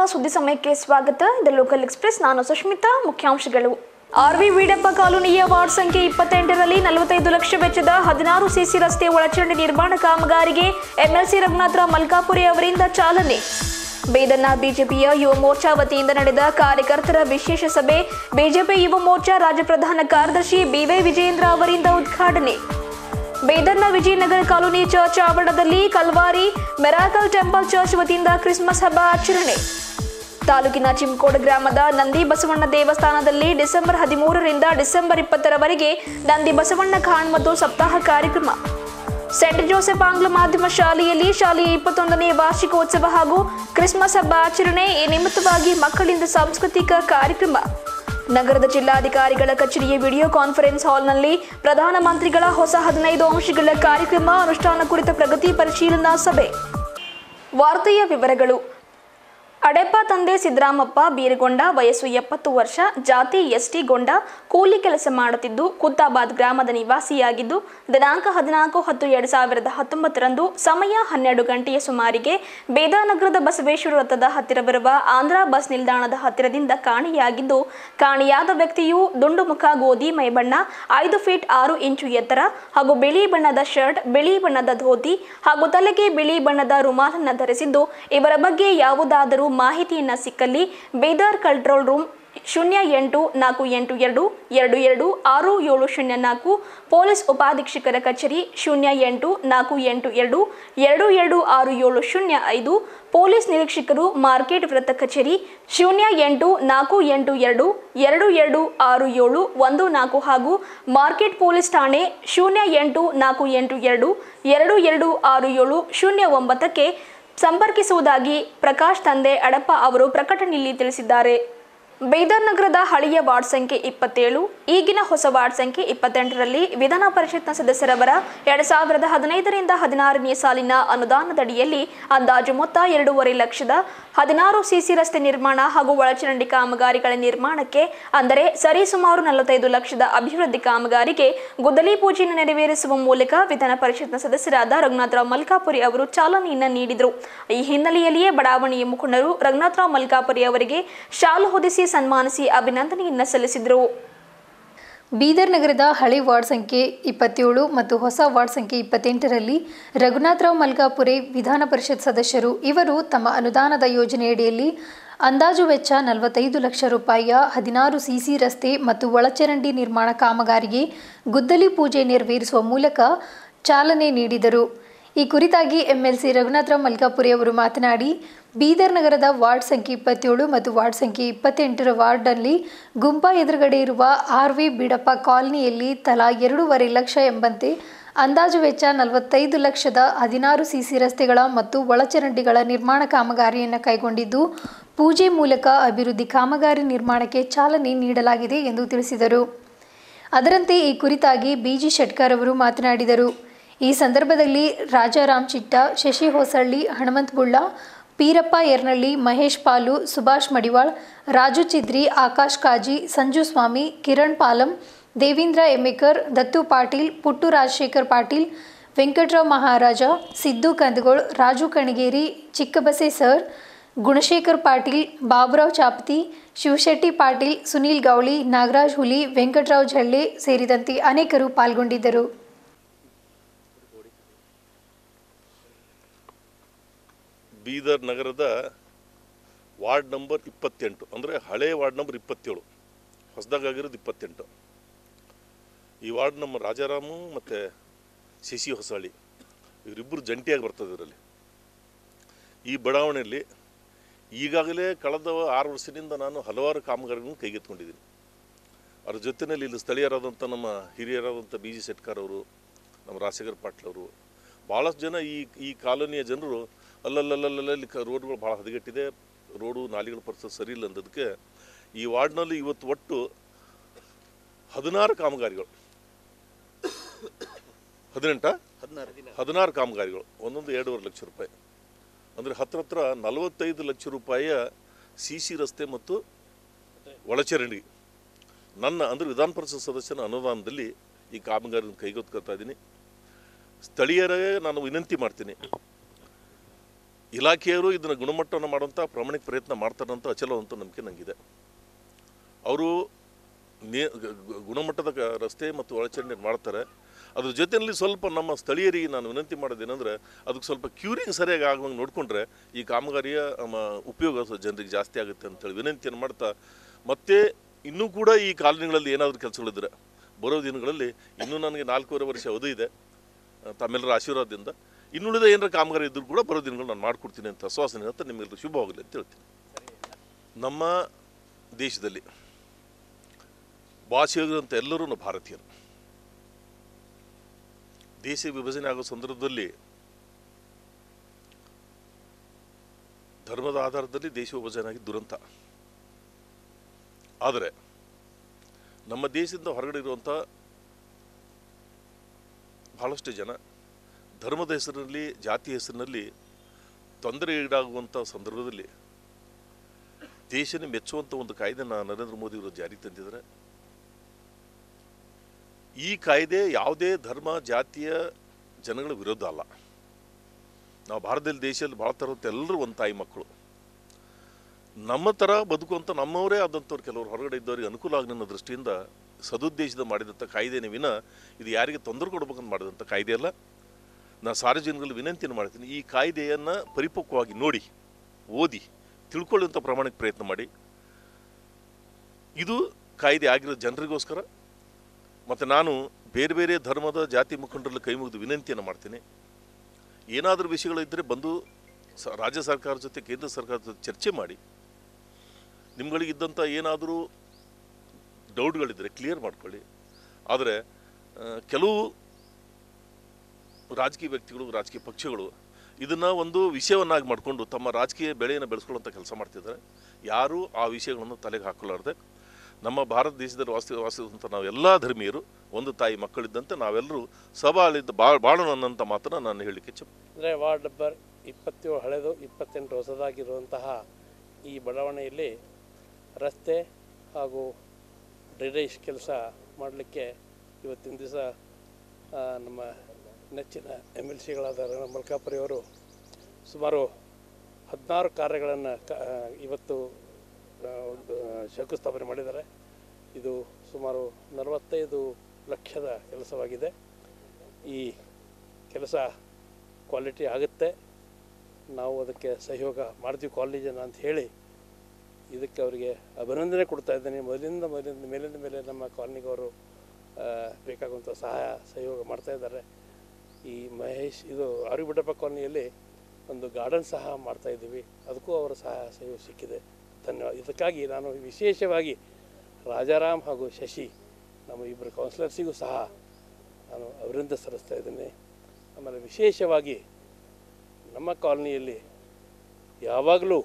ಸುದ್ದಿ ಸಮಯಕ್ಕೆ ಸ್ವಾಗತ ಇದು ಲೋಕಲ್ ಎಕ್ಸ್ಪ್ರೆಸ್ ನಾನು ಸುಷ್ಮಿತಾ ಮುಖ್ಯಾಂಶಗಳು ಆರ್ವಿ ವೀಡಪ್ಪ ಕಾಲೋನಿಯ ವಾರ್ಡ್ ಸಂಖ್ಯೆ ಇಪ್ಪತ್ತೆಂಟರಲ್ಲಿ ನಲವತ್ತೈದು ಲಕ್ಷ ವೆಚ್ಚದ ಹದಿನಾರು ಸಿಸಿ ರಸ್ತೆ ಒಳಚರಂಡಿ ನಿರ್ಮಾಣ ಕಾಮಗಾರಿಗೆ ಎಂಎಲ್ಸಿ ರಘುನಾಥರಾವ್ ಮಲ್ಕಾಪುರಿ ಅವರಿಂದ ಚಾಲನೆ ಬೇದನ್ನ ಬಿಜೆಪಿಯ ಯುವ ಮೋರ್ಚಾ ವತಿಯಿಂದ ನಡೆದ ಕಾರ್ಯಕರ್ತರ ವಿಶೇಷ ಸಭೆ ಬಿಜೆಪಿ ಯುವ ಮೋರ್ಚಾ ರಾಜ್ಯ ಪ್ರಧಾನ ಕಾರ್ಯದರ್ಶಿ ಬಿವೈ ವಿಜಯೇಂದ್ರ ಅವರಿಂದ ಉದ್ಘಾಟನೆ ಬೇದರ್ನ ವಿಜಯನಗರ ಕಾಲೋನಿ ಚರ್ಚ್ ಆವರಣದಲ್ಲಿ ಕಲ್ವಾರಿ ಮೆರಾಕಲ್ ಟೆಂಪಲ್ ಚರ್ಚ್ ವತಿಯಿಂದ ಕ್ರಿಸ್ಮಸ್ ಹಬ್ಬ ಆಚರಣೆ ತಾಲೂಕಿನ ಚಿಮ್ಕೋಡ್ ಗ್ರಾಮದ ನಂದಿ ಬಸವಣ್ಣ ದೇವಸ್ಥಾನದಲ್ಲಿ ಡಿಸೆಂಬರ್ ಹದಿಮೂರರಿಂದ ಡಿಸೆಂಬರ್ ಇಪ್ಪತ್ತರವರೆಗೆ ನಂದಿ ಬಸವಣ್ಣ ಖಾನ್ ಮತ್ತು ಸಪ್ತಾಹ ಕಾರ್ಯಕ್ರಮ ಸೆಂಟ್ ಜೋಸೆಫ್ ಆಂಗ್ಲ ಮಾಧ್ಯಮ ಶಾಲೆಯಲ್ಲಿ ಶಾಲೆಯ ಇಪ್ಪತ್ತೊಂದನೇ ವಾರ್ಷಿಕೋತ್ಸವ ಹಾಗೂ ಕ್ರಿಸ್ಮಸ್ ಹಬ್ಬ ಆಚರಣೆ ಈ ನಿಮಿತ್ತವಾಗಿ ಮಕ್ಕಳಿಂದ ಸಾಂಸ್ಕೃತಿಕ ಕಾರ್ಯಕ್ರಮ ನಗರದ ಜಿಲ್ಲಾಧಿಕಾರಿಗಳ ಕಚೇರಿಯ ವಿಡಿಯೋ ಕಾನ್ಫರೆನ್ಸ್ ಹಾಲ್ನಲ್ಲಿ ಪ್ರಧಾನಮಂತ್ರಿಗಳ ಹೊಸ ಹದಿನೈದು ಅಂಶಗಳ ಕಾರ್ಯಕ್ರಮ ಅನುಷ್ಠಾನ ಕುರಿತ ಪ್ರಗತಿ ಪರಿಶೀಲನಾ ಸಭೆ ವಾರ್ತೆಯ ವಿವರಗಳು ಅಡೆಪ್ಪ ತಂದೆ ಸಿದ್ದರಾಮಪ್ಪ ಬೀರಗೊಂಡ ವಯಸ್ಸು ಎಪ್ಪತ್ತು ವರ್ಷ ಜಾತಿ ಎಸ್ಟಿ ಗೊಂಡ ಕೂಲಿ ಕೆಲಸ ಮಾಡುತ್ತಿದ್ದು ಖುದ್ದಾಬಾದ್ ಗ್ರಾಮದ ನಿವಾಸಿಯಾಗಿದ್ದು ದಿನಾಂಕ ಹದಿನಾಲ್ಕು ಹತ್ತು ಎರಡು ಸಾವಿರದ ಹತ್ತೊಂಬತ್ತರಂದು ಸಮಯ ಹನ್ನೆರಡು ಗಂಟೆಯ ಸುಮಾರಿಗೆ ಬೇದಾನಗರದ ಬಸವೇಶ್ವರ ವೃತ್ತದ ಹತ್ತಿರ ಬರುವ ಆಂಧ್ರ ಬಸ್ ನಿಲ್ದಾಣದ ಹತ್ತಿರದಿಂದ ಕಾಣೆಯಾಗಿದ್ದು ಕಾಣೆಯಾದ ವ್ಯಕ್ತಿಯು ದುಂಡು ಮುಖ ಗೋಧಿ ಮೈಬಣ್ಣ ಐದು ಫೀಟ್ ಆರು ಇಂಚು ಎತ್ತರ ಹಾಗೂ ಬಿಳಿ ಬಣ್ಣದ ಶರ್ಟ್ ಬಿಳಿ ಬಣ್ಣದ ಧೋತಿ ಹಾಗೂ ತಲೆಗೆ ಬಿಳಿ ಬಣ್ಣದ ರುಮಾಲನ್ನು ಧರಿಸಿದ್ದು ಇವರ ಬಗ್ಗೆ ಯಾವುದಾದರೂ ಮಾಹಿತಿಯನ್ನ ಸಿಕ್ಕಲ್ಲಿ ಬೇದಾರ್ ಕಂಟ್ರೋಲ್ ರೂಮ್ ಶೂನ್ಯ ಎಂಟು ನಾಲ್ಕು ಎಂಟು ಎರಡು ಎರಡು ಎರಡು ಆರು ಏಳು ಶೂನ್ಯ ನಾಲ್ಕು ಪೊಲೀಸ್ ಉಪಾಧೀಕ್ಷಕರ ಕಚೇರಿ ಶೂನ್ಯ ಎಂಟು ನಾಲ್ಕು ಎಂಟು ಎರಡು ಎರಡು ಎರಡು ಆರು ಏಳು ಶೂನ್ಯ ಐದು ಪೊಲೀಸ್ ನಿರೀಕ್ಷಕರು ಮಾರ್ಕೆಟ್ ವೃತ್ತ ಕಚೇರಿ ಶೂನ್ಯ ಎಂಟು ನಾಲ್ಕು ಎಂಟು ಎರಡು ಎರಡು ಎರಡು ಆರು ಏಳು ಒಂದು ನಾಲ್ಕು ಹಾಗೂ ಮಾರ್ಕೆಟ್ ಪೊಲೀಸ್ ಠಾಣೆ ಶೂನ್ಯ ಎಂಟು ನಾಲ್ಕು ಎಂಟು ಎರಡು ಎರಡು ಎರಡು ಆರು ಏಳು ಶೂನ್ಯ ಒಂಬತ್ತಕ್ಕೆ ಸಂಪರ್ಕಿಸುವುದಾಗಿ ಪ್ರಕಾಶ್ ತಂದೆ ಅಡಪ್ಪ ಅವರು ಪ್ರಕಟಣೆಯಲ್ಲಿ ತಿಳಿಸಿದ್ದಾರೆ ಬೇದರ್ ನಗರದ ಹಳೆಯ ವಾರ್ಡ್ ಸಂಖ್ಯೆ ಇಪ್ಪತ್ತೇಳು ಈಗಿನ ಹೊಸ ವಾರ್ಡ್ ಸಂಖ್ಯೆ ಇಪ್ಪತ್ತೆಂಟರಲ್ಲಿ ವಿಧಾನ ಪರಿಷತ್ನ ಸದಸ್ಯರವರ ಎರಡು ಸಾವಿರದ ಹದಿನೈದರಿಂದ ಹದಿನಾರನೇ ಸಾಲಿನ ಅನುದಾನದಡಿಯಲ್ಲಿ ಅಂದಾಜು ಮೊತ್ತ ಎರಡೂವರೆ ಲಕ್ಷದ ಹದಿನಾರು ಸಿಸಿ ರಸ್ತೆ ನಿರ್ಮಾಣ ಹಾಗೂ ಒಳಚರಂಡಿ ಕಾಮಗಾರಿಗಳ ನಿರ್ಮಾಣಕ್ಕೆ ಅಂದರೆ ಸರಿಸುಮಾರು ನಲವತ್ತೈದು ಲಕ್ಷದ ಅಭಿವೃದ್ಧಿ ಕಾಮಗಾರಿಗೆ ಗುದ್ದಲಿ ಪೂಜೆಯನ್ನು ನೆರವೇರಿಸುವ ಮೂಲಕ ವಿಧಾನ ಪರಿಷತ್ನ ಸದಸ್ಯರಾದ ರಘುನಾಥರಾವ್ ಮಲ್ಕಾಪುರಿ ಅವರು ಚಾಲನೆಯನ್ನ ನೀಡಿದರು ಈ ಹಿನ್ನೆಲೆಯಲ್ಲಿಯೇ ಬಡಾವಣೆಯ ಮುಖಂಡರು ರಘುನಾಥರಾವ್ ಮಲ್ಕಾಪುರಿ ಅವರಿಗೆ ಶಾಲು ಹೊದಿಸಿ ಸನ್ಮಾನಿಸಿ ಅಭಿನಂದನೆಯನ್ನ ಸಲ್ಲಿಸಿದರು ಬೀದರ್ ನಗರದ ಹಳೆ ವಾರ್ಡ್ ಸಂಖ್ಯೆ ಇಪ್ಪತ್ತೇಳು ಮತ್ತು ಹೊಸ ವಾರ್ಡ್ ಸಂಖ್ಯೆ ಇಪ್ಪತ್ತೆಂಟರಲ್ಲಿ ರಘುನಾಥರಾವ್ ಮಲ್ಕಾಪುರೆ ವಿಧಾನ ಪರಿಷತ್ ಸದಸ್ಯರು ಇವರು ತಮ್ಮ ಅನುದಾನದ ಯೋಜನೆಯಡಿಯಲ್ಲಿ ಅಂದಾಜು ವೆಚ್ಚ ನಲವತ್ತೈದು ಲಕ್ಷ ರೂಪಾಯಿಯ ಹದಿನಾರು ಸಿಸಿ ರಸ್ತೆ ಮತ್ತು ಒಳಚರಂಡಿ ನಿರ್ಮಾಣ ಕಾಮಗಾರಿಗೆ ಗುದ್ದಲಿ ಪೂಜೆ ನೆರವೇರಿಸುವ ಮೂಲಕ ಚಾಲನೆ ನೀಡಿದರು ಈ ಕುರಿತಾಗಿ ಎಂಎಲ್ಸಿ ರಘುನಾಥರಾವ್ ಮಲ್ಕಾಪುರಿ ಅವರು ಮಾತನಾಡಿ ಬೀದರ್ ನಗರದ ವಾರ್ಡ್ ಸಂಖ್ಯೆ ಇಪ್ಪತ್ತೇಳು ಮತ್ತು ವಾರ್ಡ್ ಸಂಖ್ಯೆ ಇಪ್ಪತ್ತೆಂಟರ ವಾರ್ಡ್ನಲ್ಲಿ ಗುಂಪಾ ಎದುರುಗಡೆ ಇರುವ ಆರ್ ವಿ ಬಿಡಪ್ಪ ಕಾಲನಿಯಲ್ಲಿ ತಲಾ ಎರಡೂವರೆ ಲಕ್ಷ ಎಂಬಂತೆ ಅಂದಾಜು ವೆಚ್ಚ ನಲವತ್ತೈದು ಲಕ್ಷದ ಹದಿನಾರು ಸಿಸಿ ರಸ್ತೆಗಳ ಮತ್ತು ಒಳಚರಂಡಿಗಳ ನಿರ್ಮಾಣ ಕಾಮಗಾರಿಯನ್ನು ಕೈಗೊಂಡಿದ್ದು ಪೂಜೆ ಮೂಲಕ ಅಭಿವೃದ್ಧಿ ಕಾಮಗಾರಿ ನಿರ್ಮಾಣಕ್ಕೆ ಚಾಲನೆ ನೀಡಲಾಗಿದೆ ಎಂದು ತಿಳಿಸಿದರು ಅದರಂತೆ ಈ ಕುರಿತಾಗಿ ಬಿಜಿ ಶೆಟ್ಕರ್ ಅವರು ಮಾತನಾಡಿದರು ಈ ಸಂದರ್ಭದಲ್ಲಿ ರಾಜಾರಾಮ್ ಚಿಟ್ಟ ಶಶಿ ಹೊಸಳ್ಳಿ ಹನುಮಂತ್ ಬುಳ್ಳ ಪೀರಪ್ಪ ಯರ್ನಳ್ಳಿ ಮಹೇಶ್ ಪಾಲು ಸುಭಾಷ್ ಮಡಿವಾಳ್ ರಾಜು ಚಿದ್ರಿ ಆಕಾಶ್ ಕಾಜಿ ಸಂಜು ಸ್ವಾಮಿ ಕಿರಣ್ ಪಾಲಂ ದೇವೀಂದ್ರ ಎಮ್ಮೇಕರ್ ದತ್ತು ಪಾಟೀಲ್ ಪುಟ್ಟು ರಾಜಶೇಖರ್ ಪಾಟೀಲ್ ವೆಂಕಟರಾವ್ ಮಹಾರಾಜ ಸಿದ್ದು ಕಂದಗೋಳ್ ರಾಜು ಕಣಗೇರಿ ಚಿಕ್ಕಬಸೆ ಸರ್ ಗುಣಶೇಖರ್ ಪಾಟೀಲ್ ಬಾಬುರಾವ್ ಚಾಪತಿ ಶಿವಶೆಟ್ಟಿ ಪಾಟೀಲ್ ಸುನೀಲ್ ಗೌಳಿ ನಾಗರಾಜ್ ಹುಲಿ ವೆಂಕಟರಾವ್ ಝಳ್ಳೆ ಸೇರಿದಂತೆ ಅನೇಕರು ಪಾಲ್ಗೊಂಡಿದ್ದರು ಬೀದರ್ ನಗರದ ವಾರ್ಡ್ ನಂಬರ್ ಇಪ್ಪತ್ತೆಂಟು ಅಂದರೆ ಹಳೆ ವಾರ್ಡ್ ನಂಬರ್ ಇಪ್ಪತ್ತೇಳು ಹೊಸದಾಗಿರೋದು ಇಪ್ಪತ್ತೆಂಟು ಈ ವಾರ್ಡ್ ನಮ್ಮ ರಾಜಾರಾಮು ಮತ್ತು ಶಶಿ ಹೊಸಳ್ಳಿ ಇವರಿಬ್ಬರು ಜಂಟಿಯಾಗಿ ಬರ್ತದೆ ಇದರಲ್ಲಿ ಈ ಬಡಾವಣೆಯಲ್ಲಿ ಈಗಾಗಲೇ ಕಳೆದ ಆರು ವರ್ಷದಿಂದ ನಾನು ಹಲವಾರು ಕಾಮಗಾರಿಗಳನ್ನು ಕೈಗೆತ್ತಿಕೊಂಡಿದ್ದೀನಿ ಅದ್ರ ಜೊತೆಯಲ್ಲಿ ಇಲ್ಲಿ ಸ್ಥಳೀಯರಾದಂಥ ನಮ್ಮ ಹಿರಿಯರಾದಂಥ ಬಿ ಜಿ ಶೆಟ್ಕರ್ ಅವರು ನಮ್ಮ ರಾಜಶೇಖರ್ ಪಾಟೀಲ್ ಅವರು ಭಾಳಷ್ಟು ಜನ ಈ ಈ ಕಾಲೋನಿಯ ಜನರು ಅಲ್ಲಲ್ಲಲ್ಲಲ್ಲಿ ಕ ರೋಡ್ಗಳು ಭಾಳ ಹದಗೆಟ್ಟಿದೆ ರೋಡು ನಾಲಿಗಳ ಪರಿಸ್ಥಿತಿ ಸರಿ ಇಲ್ಲ ಅಂದದಕ್ಕೆ ಈ ವಾರ್ಡ್ನಲ್ಲಿ ಇವತ್ತು ಒಟ್ಟು ಹದಿನಾರು ಕಾಮಗಾರಿಗಳು ಹದಿನೆಂಟ ಹದಿನಾರು ಕಾಮಗಾರಿಗಳು ಒಂದೊಂದು ಎರಡೂವರೆ ಲಕ್ಷ ರೂಪಾಯಿ ಅಂದರೆ ಹತ್ರ ಹತ್ರ ನಲವತ್ತೈದು ಲಕ್ಷ ರೂಪಾಯಿಯ ಸಿ ಸಿ ರಸ್ತೆ ಮತ್ತು ಒಳಚರಂಡಿ ನನ್ನ ಅಂದರೆ ವಿಧಾನ ಪರಿಷತ್ ಸದಸ್ಯನ ಅನುದಾನದಲ್ಲಿ ಈ ಕಾಮಗಾರಿಯನ್ನು ಕೈಗೆತ್ತಿಕೊಳ್ತಾ ಇದ್ದೀನಿ ಸ್ಥಳೀಯರೇ ನಾನು ವಿನಂತಿ ಮಾಡ್ತೀನಿ ಇಲಾಖೆಯವರು ಇದನ್ನು ಗುಣಮಟ್ಟವನ್ನು ಮಾಡುವಂಥ ಪ್ರಾಮಾಣಿಕ ಪ್ರಯತ್ನ ಮಾಡ್ತಾರಂತ ಅಚಲವಂತ ನಂಬಿಕೆ ನನಗಿದೆ ಅವರು ನೇ ಗ- ಗ- ಗುಣಮಟ್ಟದ ಕ- ರಸ್ತೆ ಮತ್ತು ಒಳಚರಂಡಿ ಮಾಡ್ತಾರೆ ಅದ್ರ ಜೊತೆಯಲ್ಲಿ ಸ್ವಲ್ಪ ನಮ್ಮ ಸ್ಥಳೀಯರಿಗೆ ನಾನು ವಿನಂತಿ ಮಾಡೋದೇನೆಂದ್ರೆ ಅದಕ್ಕೆ ಸ್ವಲ್ಪ ಕ್ಯೂರಿಂಗ್ ಸರಿಯಾಗಿ ಆಗುವಂಗೆ ನೋಡಿಕೊಂಡ್ರೆ ಈ ಕಾಮಗಾರಿಯ ಮ, ಉಪಯೋಗ ಸ- ಜನರಿಗೆ ಜಾಸ್ತಿ ಆಗುತ್ತೆ ಅಂತೇಳಿ ವಿನಂತಿಯನ್ನು ಮಾಡ್ತಾ ಮತ್ತೆ ಇನ್ನೂ ಕೂಡ ಈ ಕಾಲೋನಿಗಳಲ್ಲಿ ಏನಾದರೂ ಕೆಲಸಗಳಿದ್ರೆ ಬರೋ ದಿನಗಳಲ್ಲಿ ಇನ್ನೂ ನನಗೆ ನಾಲ್ಕೂವರೆ ವರ್ಷ ಅವಧಿ ಇದೆ ಆ, ತಮ್ಮೆಲ್ಲರ ಆಶೀರ್ವಾದದಿಂದ ಇನ್ನುಳಿದ ಏನಾರ ಕಾಮಗಾರಿ ಇದ್ರೂ ಕೂಡ ಬರೋ ದಿನಗಳು ನಾನು ಮಾಡಿಕೊಡ್ತೀನಿ ಅಂತ ಆಶ್ವಾಸನೆ ಅಂತ ನಿಮ್ಮೆಲ್ಲರೂ ಶುಭವಾಗಲಿ ಅಂತ ಹೇಳ್ತೀನಿ ನಮ್ಮ ದೇಶದಲ್ಲಿ ಭಾಷೆಗಳಿರುವಂಥ ಎಲ್ಲರೂ ಭಾರತೀಯರು ದೇಶ ವಿಭಜನೆ ಆಗೋ ಸಂದರ್ಭದಲ್ಲಿ ಧರ್ಮದ ಆಧಾರದಲ್ಲಿ ದೇಶ ವಿಭಜನೆ ಆಗಿ ದುರಂತ ಆದರೆ ನಮ್ಮ ದೇಶದಿಂದ ಹೊರಗಡೆ ಇರುವಂಥ ಬಹಳಷ್ಟು ಜನ ಧರ್ಮದ ಹೆಸರಿನಲ್ಲಿ ಜಾತಿ ಹೆಸರಿನಲ್ಲಿ ತೊಂದರೆ ಈಡಾಗುವಂಥ ಸಂದರ್ಭದಲ್ಲಿ ದೇಶನೇ ಮೆಚ್ಚುವಂಥ ಒಂದು ಕಾಯ್ದೆನ ನರೇಂದ್ರ ಮೋದಿ ಅವರು ಜಾರಿಗೆ ತಂದಿದ್ದಾರೆ ಈ ಕಾಯ್ದೆ ಯಾವುದೇ ಧರ್ಮ ಜಾತಿಯ ಜನಗಳ ವಿರೋಧ ಅಲ್ಲ ನಾವು ಭಾರತದಲ್ಲಿ ದೇಶದಲ್ಲಿ ಭಾಳ ಥರದ ಎಲ್ಲರೂ ಒಂದು ತಾಯಿ ಮಕ್ಕಳು ನಮ್ಮ ಥರ ಬದುಕುವಂಥ ನಮ್ಮವರೇ ಆದಂಥವ್ರು ಕೆಲವರು ಹೊರಗಡೆ ಇದ್ದವರಿಗೆ ಅನುಕೂಲ ಆಗಲಿ ಅನ್ನೋ ದೃಷ್ಟಿಯಿಂದ ಸದುದ್ದೇಶದ ಮಾಡಿದಂಥ ಕಾಯ್ದೆನೇ ವಿನ ಇದು ಯಾರಿಗೆ ತೊಂದರೆ ಕೊಡ್ಬೇಕಂತ ಮಾಡಿದಂಥ ಕಾಯ್ದೆ ಅಲ್ಲ ನಾನು ಸಾರ್ವಜನಿಕರಲ್ಲಿ ವಿನಂತಿಯನ್ನು ಮಾಡ್ತೀನಿ ಈ ಕಾಯ್ದೆಯನ್ನು ಪರಿಪಕ್ವವಾಗಿ ನೋಡಿ ಓದಿ ತಿಳ್ಕೊಳ್ಳುವಂಥ ಪ್ರಾಮಾಣಿಕ ಪ್ರಯತ್ನ ಮಾಡಿ ಇದು ಕಾಯ್ದೆ ಆಗಿರೋ ಜನರಿಗೋಸ್ಕರ ಮತ್ತು ನಾನು ಬೇರೆ ಬೇರೆ ಧರ್ಮದ ಜಾತಿ ಮುಖಂಡರಲ್ಲಿ ಕೈ ಮುಗಿದು ವಿನಂತಿಯನ್ನು ಮಾಡ್ತೀನಿ ಏನಾದರೂ ವಿಷಯಗಳಿದ್ದರೆ ಬಂದು ಸ ರಾಜ್ಯ ಸರ್ಕಾರದ ಜೊತೆ ಕೇಂದ್ರ ಸರ್ಕಾರದ ಜೊತೆ ಚರ್ಚೆ ಮಾಡಿ ನಿಮ್ಗಳಿಗಿದ್ದಂಥ ಏನಾದರೂ ಡೌಟ್ಗಳಿದ್ದರೆ ಕ್ಲಿಯರ್ ಮಾಡ್ಕೊಳ್ಳಿ ಆದರೆ ಆ, ಕೆಲವು ರಾಜಕೀಯ ವ್ಯಕ್ತಿಗಳು ರಾಜಕೀಯ ಪಕ್ಷಗಳು ಇದನ್ನು ಒಂದು ವಿಷಯವನ್ನಾಗಿ ಮಾಡಿಕೊಂಡು ತಮ್ಮ ರಾಜಕೀಯ ಬೆಳೆಯನ್ನು ಬೆಳೆಸ್ಕೊಳ್ಳುವಂಥ ಕೆಲಸ ಮಾಡ್ತಿದ್ದಾರೆ ಯಾರೂ ಆ ವಿಷಯಗಳನ್ನು ತಲೆಗೆ ಹಾಕೊಳ್ಳಾರ್ದೆ ನಮ್ಮ ಭಾರತ ದೇಶದಲ್ಲಿ ವಾಸಿ ವಾಸಿಸುವಂಥ ನಾವೆಲ್ಲ ಧರ್ಮೀಯರು ಒಂದು ತಾಯಿ ಮಕ್ಕಳಿದ್ದಂತೆ ನಾವೆಲ್ಲರೂ ಸವಾಲಿದ್ದ ಬಾ ಬಾಳೋಣ ಅನ್ನೋಂಥ ಮಾತನ್ನು ನಾನು ಹೇಳಲಿಕ್ಕೆ ಇಚ್ಛೆ ಅಂದರೆ ವಾರ್ಡ್ ನಂಬರ್ ಇಪ್ಪತ್ತೇಳು ಹಳೆದು ಇಪ್ಪತ್ತೆಂಟು ಹೊಸದಾಗಿರುವಂತಹ ಈ ಬಡಾವಣೆಯಲ್ಲಿ ರಸ್ತೆ ಹಾಗೂ ಡ್ರೈನೇಜ್ ಕೆಲಸ ಮಾಡಲಿಕ್ಕೆ ಇವತ್ತಿನ ದಿವಸ ನಮ್ಮ ನೆಚ್ಚಿನ ಎಮ್ ಎಲ್ ಸಿಗಳಾದ ರಣ ಮಲ್ಕಾಪುರಿಯವರು ಸುಮಾರು ಹದಿನಾರು ಕಾರ್ಯಗಳನ್ನು ಕ ಆ, ಇವತ್ತು ಆ, ಒಂದು ಶಂಕುಸ್ಥಾಪನೆ ಮಾಡಿದ್ದಾರೆ ಇದು ಸುಮಾರು ನಲವತ್ತೈದು ಲಕ್ಷದ ಕೆಲಸವಾಗಿದೆ ಈ ಕೆಲಸ ಕ್ವಾಲಿಟಿ ಆಗುತ್ತೆ ನಾವು ಅದಕ್ಕೆ ಸಹಯೋಗ ಮಾಡ್ತೀವಿ ಕಾಲೇಜನ್ನು ಅಂತ ಹೇಳಿ ಇದಕ್ಕೆ ಅವರಿಗೆ ಅಭಿನಂದನೆ ಕೊಡ್ತಾ ಇದ್ದೇನೆ ಮೊದಲಿಂದ ಮೊದಲಿಂದ ಮೇಲಿಂದ ಮೇಲೆ ನಮ್ಮ ಕಾಲನಿಗೆ ಅವರು ಬೇಕಾಗುವಂಥ ಸಹಾಯ ಸಹಯೋಗ ಮಾಡ್ತಾ ಇದ್ದಾರೆ ಈ ಮಹೇಶ್ ಇದು ಆರುಬಿಡಪ್ಪ ಕಾಲನಿಯಲ್ಲಿ ಒಂದು ಗಾರ್ಡನ್ ಸಹ ಮಾಡ್ತಾ ಇದ್ದೀವಿ ಅದಕ್ಕೂ ಅವರ ಸಹಾಯ ಸಹಯೋಗ ಸಿಕ್ಕಿದೆ ಧನ್ಯವಾದ ಇದಕ್ಕಾಗಿ ನಾನು ವಿಶೇಷವಾಗಿ ರಾಜಾರಾಮ್ ಹಾಗೂ ಶಶಿ ನಮ್ಮ ಇಬ್ಬರು ಕೌನ್ಸಿಲರ್ಸಿಗೂ ಸಹ ನಾನು ಅಭಿನಂದನೆ ಸಲ್ಲಿಸ್ತಾ ಇದ್ದೇನೆ ಆಮೇಲೆ ವಿಶೇಷವಾಗಿ ನಮ್ಮ ಕಾಲನಿಯಲ್ಲಿ ಯಾವಾಗಲೂ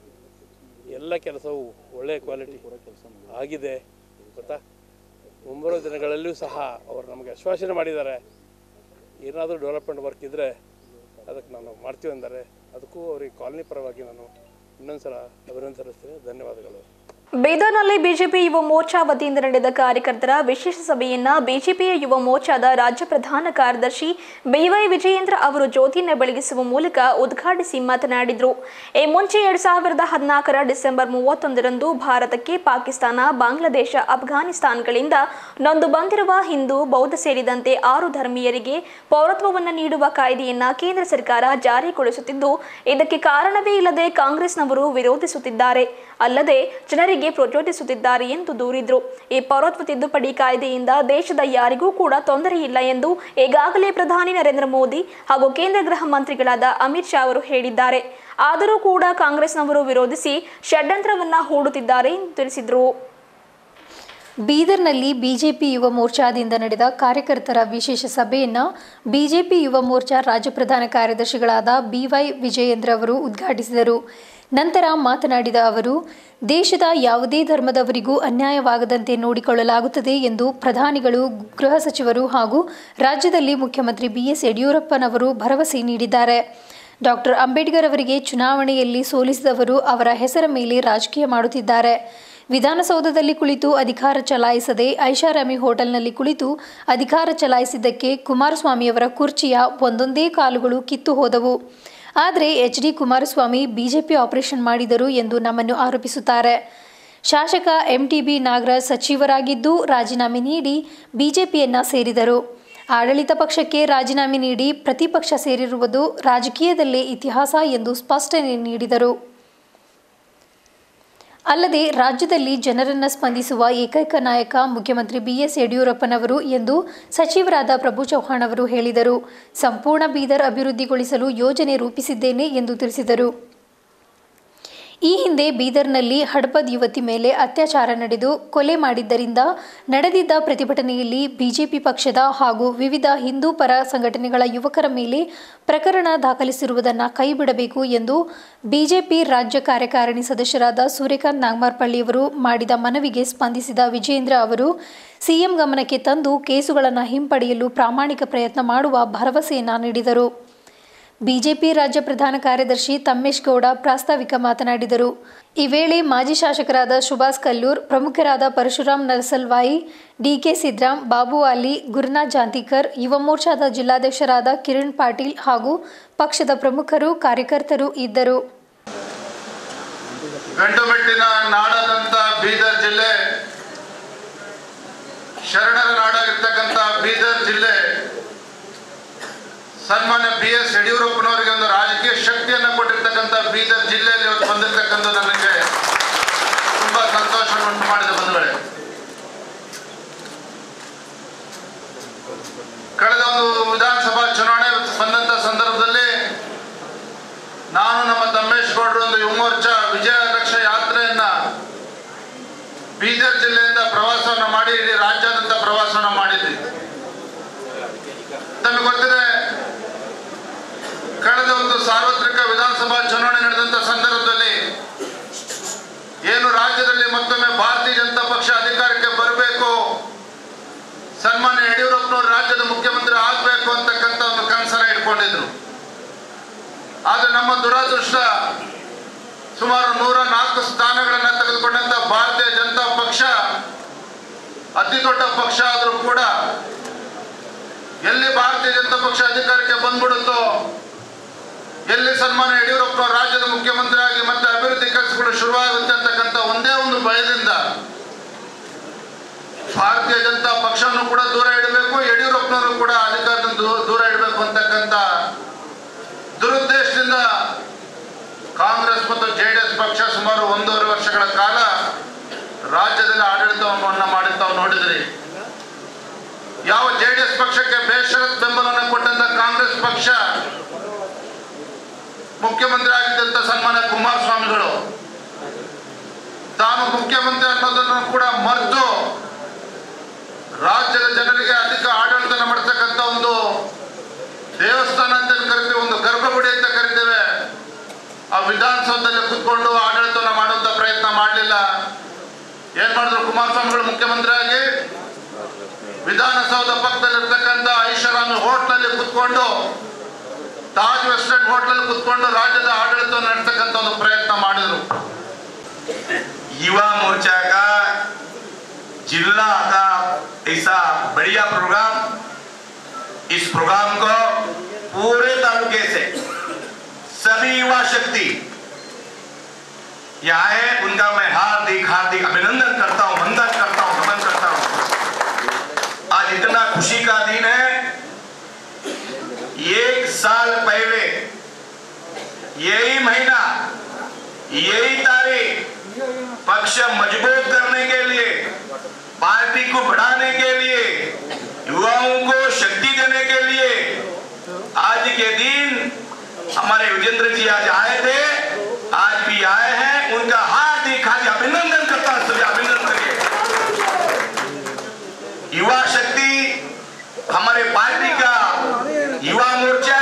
ಎಲ್ಲ ಕೆಲಸವು ಒಳ್ಳೆಯ ಕ್ವಾಲಿಟಿ ಆಗಿದೆ ಗೊತ್ತಾ ಮುಂಬರುವ ದಿನಗಳಲ್ಲಿಯೂ ಸಹ ಅವರು ನಮಗೆ ಆಶ್ವಾಸನೆ ಮಾಡಿದ್ದಾರೆ ಏನಾದರೂ ಡೆವಲಪ್ಮೆಂಟ್ ವರ್ಕ್ ಇದ್ದರೆ ಅದಕ್ಕೆ ನಾನು ಮಾಡ್ತೀವಿ ಅಂದರೆ ಅದಕ್ಕೂ ಅವರಿಗೆ ಕಾಲನಿ ಪರವಾಗಿ ನಾನು ಇನ್ನೊಂದು ಸಲ ಅಭಿನಂದನೆ ಸಲ್ಲಿಸ್ತೇನೆ ಧನ್ಯವಾದಗಳು ಬೀದರ್ನಲ್ಲಿ ಬಿಜೆಪಿ ಯುವ ಮೋರ್ಚಾ ವತಿಯಿಂದ ನಡೆದ ಕಾರ್ಯಕರ್ತರ ವಿಶೇಷ ಸಭೆಯನ್ನ ಬಿಜೆಪಿಯ ಯುವ ಮೋರ್ಚಾದ ರಾಜ್ಯ ಪ್ರಧಾನ ಕಾರ್ಯದರ್ಶಿ ಬಿವೈ ವಿಜಯೇಂದ್ರ ಅವರು ಜ್ಯೋತಿಯನ್ನು ಬೆಳಗಿಸುವ ಮೂಲಕ ಉದ್ಘಾಟಿಸಿ ಮಾತನಾಡಿದರು ಈ ಮುಂಚೆ ಎರಡ್ ಸಾವಿರದ ಹದಿನಾಲ್ಕರ ಡಿಸೆಂಬರ್ ಮೂವತ್ತೊಂದರಂದು ಭಾರತಕ್ಕೆ ಪಾಕಿಸ್ತಾನ ಬಾಂಗ್ಲಾದೇಶ ಅಫ್ಘಾನಿಸ್ತಾನ್ಗಳಿಂದ ನೊಂದು ಬಂದಿರುವ ಹಿಂದೂ ಬೌದ್ಧ ಸೇರಿದಂತೆ ಆರು ಧರ್ಮೀಯರಿಗೆ ಪೌರತ್ವವನ್ನು ನೀಡುವ ಕಾಯ್ದೆಯನ್ನ ಕೇಂದ್ರ ಸರ್ಕಾರ ಜಾರಿಗೊಳಿಸುತ್ತಿದ್ದು ಇದಕ್ಕೆ ಕಾರಣವೇ ಇಲ್ಲದೆ ಕಾಂಗ್ರೆಸ್ನವರು ವಿರೋಧಿಸುತ್ತಿದ್ದಾರೆ ಅಲ್ಲದೆ ಜನರಿಗೆ ಪ್ರಚೋದಿಸುತ್ತಿದ್ದಾರೆ ಎಂದು ದೂರಿದ್ರು ಈ ಪೌರತ್ವ ತಿದ್ದುಪಡಿ ಕಾಯ್ದೆಯಿಂದ ದೇಶದ ಯಾರಿಗೂ ಕೂಡ ತೊಂದರೆ ಇಲ್ಲ ಎಂದು ಈಗಾಗಲೇ ಪ್ರಧಾನಿ ನರೇಂದ್ರ ಮೋದಿ ಹಾಗೂ ಕೇಂದ್ರ ಗೃಹ ಮಂತ್ರಿಗಳಾದ ಅಮಿತ್ ಶಾ ಅವರು ಹೇಳಿದ್ದಾರೆ ಆದರೂ ಕೂಡ ಕಾಂಗ್ರೆಸ್ನವರು ವಿರೋಧಿಸಿ ಷಡ್ಯಂತ್ರವನ್ನ ಹೂಡುತ್ತಿದ್ದಾರೆ ಎಂದು ತಿಳಿಸಿದರು ಬೀದರ್ನಲ್ಲಿ ಬಿಜೆಪಿ ಯುವ ಮೋರ್ಚಾದಿಂದ ನಡೆದ ಕಾರ್ಯಕರ್ತರ ವಿಶೇಷ ಸಭೆಯನ್ನು ಬಿಜೆಪಿ ಯುವ ಮೋರ್ಚಾ ರಾಜ್ಯ ಪ್ರಧಾನ ಕಾರ್ಯದರ್ಶಿಗಳಾದ ಬಿವೈ ವಿಜಯೇಂದ್ರ ಅವರು ಉದ್ಘಾಟಿಸಿದರು ನಂತರ ಮಾತನಾಡಿದ ಅವರು ದೇಶದ ಯಾವುದೇ ಧರ್ಮದವರಿಗೂ ಅನ್ಯಾಯವಾಗದಂತೆ ನೋಡಿಕೊಳ್ಳಲಾಗುತ್ತದೆ ಎಂದು ಪ್ರಧಾನಿಗಳು ಗೃಹ ಸಚಿವರು ಹಾಗೂ ರಾಜ್ಯದಲ್ಲಿ ಮುಖ್ಯಮಂತ್ರಿ ಬಿಎಸ್ ಯಡಿಯೂರಪ್ಪನವರು ಭರವಸೆ ನೀಡಿದ್ದಾರೆ ಡಾಕ್ಟರ್ ಅಂಬೇಡ್ಕರ್ ಅವರಿಗೆ ಚುನಾವಣೆಯಲ್ಲಿ ಸೋಲಿಸಿದವರು ಅವರ ಹೆಸರ ಮೇಲೆ ರಾಜಕೀಯ ಮಾಡುತ್ತಿದ್ದಾರೆ ವಿಧಾನಸೌಧದಲ್ಲಿ ಕುಳಿತು ಅಧಿಕಾರ ಚಲಾಯಿಸದೆ ಐಷಾರಾಮಿ ಹೋಟೆಲ್ನಲ್ಲಿ ಕುಳಿತು ಅಧಿಕಾರ ಚಲಾಯಿಸಿದ್ದಕ್ಕೆ ಕುಮಾರಸ್ವಾಮಿಯವರ ಕುರ್ಚಿಯ ಒಂದೊಂದೇ ಕಾಲುಗಳು ಕಿತ್ತು ಹೋದವು ಆದರೆ H D Kumaraswamy BJP operation ಮಾಡಿದರು ಎಂದು ನಮ್ಮನ್ನು ಆರೋಪಿಸುತ್ತಾರೆ ಶಾಸಕ ಎಂಟಿಬಿ ನಾಗರಾಜ್ ಸಚಿವರಾಗಿದ್ದು ರಾಜೀನಾಮೆ ನೀಡಿ ಬಿಜೆಪಿಯನ್ನ ಸೇರಿದರು ಆಡಳಿತ ಪಕ್ಷಕ್ಕೆ ರಾಜೀನಾಮೆ ನೀಡಿ ಪ್ರತಿಪಕ್ಷ ಸೇರಿರುವುದು ರಾಜಕೀಯದಲ್ಲೇ ಇತಿಹಾಸ ಎಂದು ಸ್ಪಷ್ಟನೆ ನೀಡಿದರು ಅಲ್ಲದೆ ರಾಜ್ಯದಲ್ಲಿ ಜನರನ್ನ ಸ್ಪಂದಿಸುವ ಏಕೈಕ ನಾಯಕ ಮುಖ್ಯಮಂತ್ರಿ ಬಿಎಸ್ ಯಡಿಯೂರಪ್ಪನವರು ಎಂದು ಸಚಿವರಾದ ಪ್ರಭು ಚೌಹಾಣ್ ಅವರು ಹೇಳಿದರು ಸಂಪೂರ್ಣ ಬೀದರ್ ಅಭಿವೃದ್ಧಿಗೊಳಿಸಲು ಯೋಜನೆ ರೂಪಿಸಿದ್ದೇನೆ ಎಂದು ತಿಳಿಸಿದರು ಈ ಹಿಂದೆ ಬೀದರ್ನಲ್ಲಿ ಹಡಪದ್ ಯುವತಿ ಮೇಲೆ ಅತ್ಯಾಚಾರ ನಡೆದು ಕೊಲೆ ಮಾಡಿದ್ದರಿಂದ ನಡೆದಿದ್ದ ಪ್ರತಿಭಟನೆಯಲ್ಲಿ ಬಿಜೆಪಿ ಪಕ್ಷದ ಹಾಗೂ ವಿವಿಧ ಹಿಂದೂ ಪರ ಸಂಘಟನೆಗಳ ಯುವಕರ ಮೇಲೆ ಪ್ರಕರಣ ದಾಖಲಿಸಿರುವುದನ್ನು ಕೈಬಿಡಬೇಕು ಎಂದು ಬಿಜೆಪಿ ರಾಜ್ಯ ಕಾರ್ಯಕಾರಿಣಿ ಸದಸ್ಯರಾದ ಸೂರ್ಯಕಾಂತ್ ನಾಗಮಾರ್ಪಳ್ಳಿಯವರು ಮಾಡಿದ ಮನವಿಗೆ ಸ್ಪಂದಿಸಿದ ವಿಜೇಂದ್ರ ಅವರು ಸಿಎಂ ಗಮನಕ್ಕೆ ತಂದು ಕೇಸುಗಳನ್ನು ಹಿಂಪಡೆಯಲು ಪ್ರಾಮಾಣಿಕ ಪ್ರಯತ್ನ ಮಾಡುವ ಭರವಸೆಯನ್ನ ನೀಡಿದರು ಬಿಜೆಪಿ ರಾಜ್ಯ ಪ್ರಧಾನ ಕಾರ್ಯದರ್ಶಿ ತಮ್ಮೇಶ್ ಗೌಡ ಪ್ರಾಸ್ತಾವಿಕ ಮಾತನಾಡಿದರು ಈ ವೇಳೆ ಮಾಜಿ ಶಾಸಕರಾದ ಸುಭಾಷ್ ಕಲ್ಲೂರ್ ಪ್ರಮುಖರಾದ ಪರಶುರಾಮ್ ನರಸಲ್ವಾಯಿ ಡಿಕೆ ಸಿದ್ರಾಮ್ ಬಾಬು ಅಲಿ ಗುರುನಾಥ್ ಜಾಂತಿಕರ್ ಯುವ ಮೋರ್ಚಾದ ಜಿಲ್ಲಾಧ್ಯಕ್ಷರಾದ ಕಿರಣ್ ಪಾಟೀಲ್ ಹಾಗೂ ಪಕ್ಷದ ಪ್ರಮುಖರು ಕಾರ್ಯಕರ್ತರು ಇದ್ದರು ಗಂಡುಮೆಟ್ಟಿನ ನಾಡದಂತ ಬೀದರ್ ಜಿಲ್ಲೆ ಶರಣರ ನಾಡಾಗಿರ್ತಕ್ಕಂಥ ಬೀದರ್ ಜಿಲ್ಲೆ ಸನ್ಮಾನ್ಯ ಬಿ ಎಸ್ ಯಡಿಯೂರಪ್ಪನವರಿಗೆ ಒಂದು ರಾಜಕೀಯ ಶಕ್ತಿಯನ್ನು ಕೊಟ್ಟಿರ್ತಕ್ಕಂಥ ಬೀದರ್ ಜಿಲ್ಲೆಯಲ್ಲಿ ಇವತ್ತು ಬಂದಿರತಕ್ಕಂಥ ನನಗೆ ತುಂಬಾ ಸಂತೋಷವನ್ನು ಉಂಟು ಮಾಡಿದ ಬಂಧುಗಳೇ ಕಳೆದ ಒಂದು ವಿಧಾನಸಭಾ ಚುನಾವಣೆ ಬಂದಂತ ಸಂದರ್ಭದಲ್ಲಿ ನಾನು ನಮ್ಮ ತಮ್ಮೇಶ್ ಗೌಡರು ಒಂದು ಯುವ ಮೋರ್ಚಾ ವಿಜಯ ರಕ್ಷಾ ಯಾತ್ರೆಯನ್ನ ಬೀದರ್ ಜಿಲ್ಲೆಯಿಂದ ಪ್ರವಾಸವನ್ನ ಮಾಡಿ ಇಡೀ ರಾಜ್ಯಾದ್ಯಂತ ಪ್ರವಾಸವನ್ನ ಮಾಡಿದ್ವಿ ತಮಗೆ ಗೊತ್ತಿದೆ ಕಳೆದ ಒಂದು ಸಾರ್ವತ್ರಿಕ ವಿಧಾನಸಭಾ ಚುನಾವಣೆ ನಡೆದಂತ ಸಂದರ್ಭದಲ್ಲಿ ಏನು ರಾಜ್ಯದಲ್ಲಿ ಮತ್ತೊಮ್ಮೆ ಭಾರತೀಯ ಜನತಾ ಪಕ್ಷ ಅಧಿಕಾರಕ್ಕೆ ಬರಬೇಕು ಸನ್ಮಾನ್ಯ ಯಡಿಯೂರಪ್ಪನವರು ರಾಜ್ಯದ ಮುಖ್ಯಮಂತ್ರಿ ಆಗಬೇಕು ಅಂತಕ್ಕಂಥ ಒಂದು ಕನಸನ್ನ ಇಟ್ಕೊಂಡಿದ್ರು ಆದ್ರೆ ನಮ್ಮ ದುರಾದೃಷ್ಟ ಸುಮಾರು ನೂರ ನಾಲ್ಕು ಸ್ಥಾನಗಳನ್ನ ತೆಗೆದುಕೊಂಡಂತ ಭಾರತೀಯ ಜನತಾ ಪಕ್ಷ ಅತಿ ದೊಡ್ಡ ಪಕ್ಷ ಆದರೂ ಕೂಡ ಎಲ್ಲಿ ಭಾರತೀಯ ಜನತಾ ಪಕ್ಷ ಅಧಿಕಾರಕ್ಕೆ ಬಂದ್ಬಿಡುತ್ತೋ ಎಲ್ಲಿ ಸನ್ಮಾನ್ಯ ಯಡಿಯೂರಪ್ಪನವರು ರಾಜ್ಯದ ಮುಖ್ಯಮಂತ್ರಿ ಆಗಿ ಮತ್ತೆ ಅಭಿವೃದ್ಧಿ ಕೆಲಸಗಳು ಶುರುವಾಗುತ್ತೆ ಅಂತಕ್ಕಂಥ ಒಂದೇ ಒಂದು ಭಯದಿಂದ ಭಾರತೀಯ ಜನತಾ ಪಕ್ಷವನ್ನು ಕೂಡ ದೂರ ಇಡಬೇಕು ಯಡಿಯೂರಪ್ಪನವರು ಕೂಡ ಅಧಿಕಾರದಿಂದ ದೂ- ದೂರ ಇಡಬೇಕು ಅಂತಕ್ಕಂಥ ದುರುದ್ದೇಶದಿಂದ ಕಾಂಗ್ರೆಸ್ ಮತ್ತು ಜೆಡಿಎಸ್ ಪಕ್ಷ ಸುಮಾರು ಒಂದೂವರೆ ವರ್ಷಗಳ ಕಾಲ ರಾಜ್ಯದಲ್ಲಿ ಆಡಳಿತವನ್ನು ಮಾಡಿ ತಾವು ನೋಡಿದ್ರಿ ಯಾವ ಜೆಡಿಎಸ್ ಪಕ್ಷಕ್ಕೆ ಬೇಷರತ್ ಬೆಂಬಲವನ್ನು ಕೊಟ್ಟಂತ ಕಾಂಗ್ರೆಸ್ ಪಕ್ಷ ಮುಖ್ಯಮಂತ್ರಿ ಆಗಿದ್ದಂತ ಸನ್ಮಾನ್ಯ ಕುಮಾರಸ್ವಾಮಿಗಳು ತಾನು ಮುಖ್ಯಮಂತ್ರಿ ಅನ್ನೋದನ್ನು ಕೂಡ ಮರೆತು ರಾಜ್ಯದ ಜನರಿಗೆ ಅಧಿಕ ಆಡಳಿತ ಮಾಡತಕ್ಕಂಥ ಒಂದು ದೇವಸ್ಥಾನ ಅಂತ ಏನ್ ಕರಿತೀವಿ ಒಂದು ಗರ್ಭಗುಡಿ ಅಂತ ಕರಿತೇವೆ ಆ ವಿಧಾನಸೌಧದಲ್ಲಿ ಕುತ್ಕೊಂಡು ಆಡಳಿತವನ್ನ ಮಾಡುವಂತ ಪ್ರಯತ್ನ ಮಾಡಲಿಲ್ಲ ಏನ್ ಮಾಡಿದ್ರು ಕುಮಾರಸ್ವಾಮಿಗಳು ಮುಖ್ಯಮಂತ್ರಿ ಆಗಿ ವಿಧಾನಸೌಧ ಪಕ್ಕದಲ್ಲಿರ್ತಕ್ಕಂಥ ಐಷಾರಾಮಿ ಹೋಟ್ಲಲ್ಲಿ ಕುತ್ಕೊಂಡು ತಾಜ್ ವೆಸ್ಟರ್ನ್ ಹೋಟ್ಲಲ್ಲಿ ಕುತ್ಕೊಂಡು ರಾಜ್ಯದ ಆಡಳಿತವನ್ನು ನಡೆಸ್ತಕ್ಕಂಥ ಒಂದು ಪ್ರಯತ್ನ ಮಾಡಿದ್ರು युवा मोर्चा का जिला का ऐसा बढ़िया प्रोग्राम इस प्रोग्राम को पूरे तालुके से सभी युवा शक्ति यहाँ है उनका मैं हार्दिक हार्दिक अभिनंदन करता हूँ वंदन करता हूँ नमन करता हूँ आज इतना खुशी का दिन है एक साल पहले यही महीना यही तारीख पक्ष मजबूत करने के लिए पार्टी को बढ़ाने के लिए युवाओं को शक्ति देने के लिए आज के दिन हमारे विजेंद्र जी आज आए थे आज भी आए हैं उनका हार्दिक हार्दिक अभिनंदन करता हूं सभी अभिनंदन करिए युवा शक्ति हमारे पार्टी का युवा मोर्चा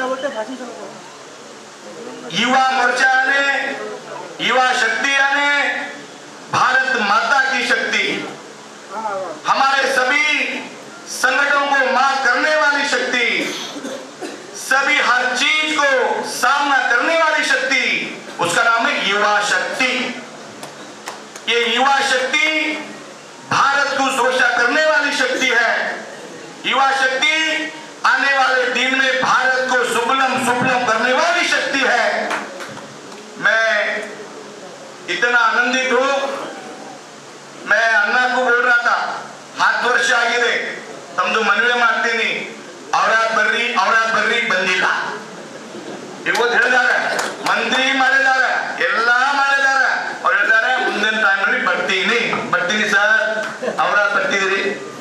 युवा मोर्चा ने युवा शक्ति ने भारत माता की शक्ति हमारे सभी संगठनों को मार करने वाली शक्ति सभी हर चीज को सामना करने वाली शक्ति उसका नाम है युवा शक्ति ये युवा शक्ति भारत को सुरक्षा करने वाली शक्ति है युवा शक्ति आने वाले दिन में भारत को सुबलम सुफलम करने वाली शक्ति इतना आनंदित हूँ मैं अन्ना को बोल रहा था ಹತ್ತು ವರ್ಷ ಆಗಿದೆ ತಮ್ದು ಮನವಿ ಮಾಡ್ತೀನಿ ಅವರಾದ್ ಬರ್ರಿ ಅವರಾದ್ ಬರ್ರಿ ಬಂದಿಲ್ಲ ಇವತ್ತು ಹೇಳಿದಾರೆ ಮಂತ್ರಿ ಮಾಡಿದಾರೆ ಎಲ್ಲಾ ಮಾಡಿದಾರೆ ಅವ್ರು ಹೇಳಿದಾರೆ ಮುಂದಿನ ಟೈಮಲ್ಲಿ ಬರ್ತೀನಿ ಬರ್ತೀನಿ ಸರ್ ಅವರಾದ್ ಬರ್ತಿದ್ರಿ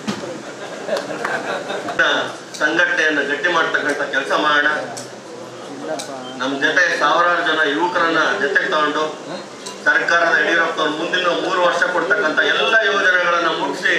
ಸಂಘಟನೆಯನ್ನು ಗಟ್ಟಿ ಮಾಡ್ತಕ್ಕಂಥ ಕೆಲಸ ಮಾಡೋಣ ನಮ್ಮ ಜೊತೆ ಸಾವಿರಾರು ಜನ ಯುವಕರನ್ನ ಜೊತೆಗೆ ತಗೊಂಡು ಸರ್ಕಾರದ ಯಡಿಯೂರಪ್ಪ ಅವ್ರು ಮುಂದಿನ ಮೂರು ವರ್ಷ ಕೊಡ್ತಕ್ಕಂಥ ಎಲ್ಲ ಯೋಜನೆಗಳನ್ನ ಮುಗಿಸಿ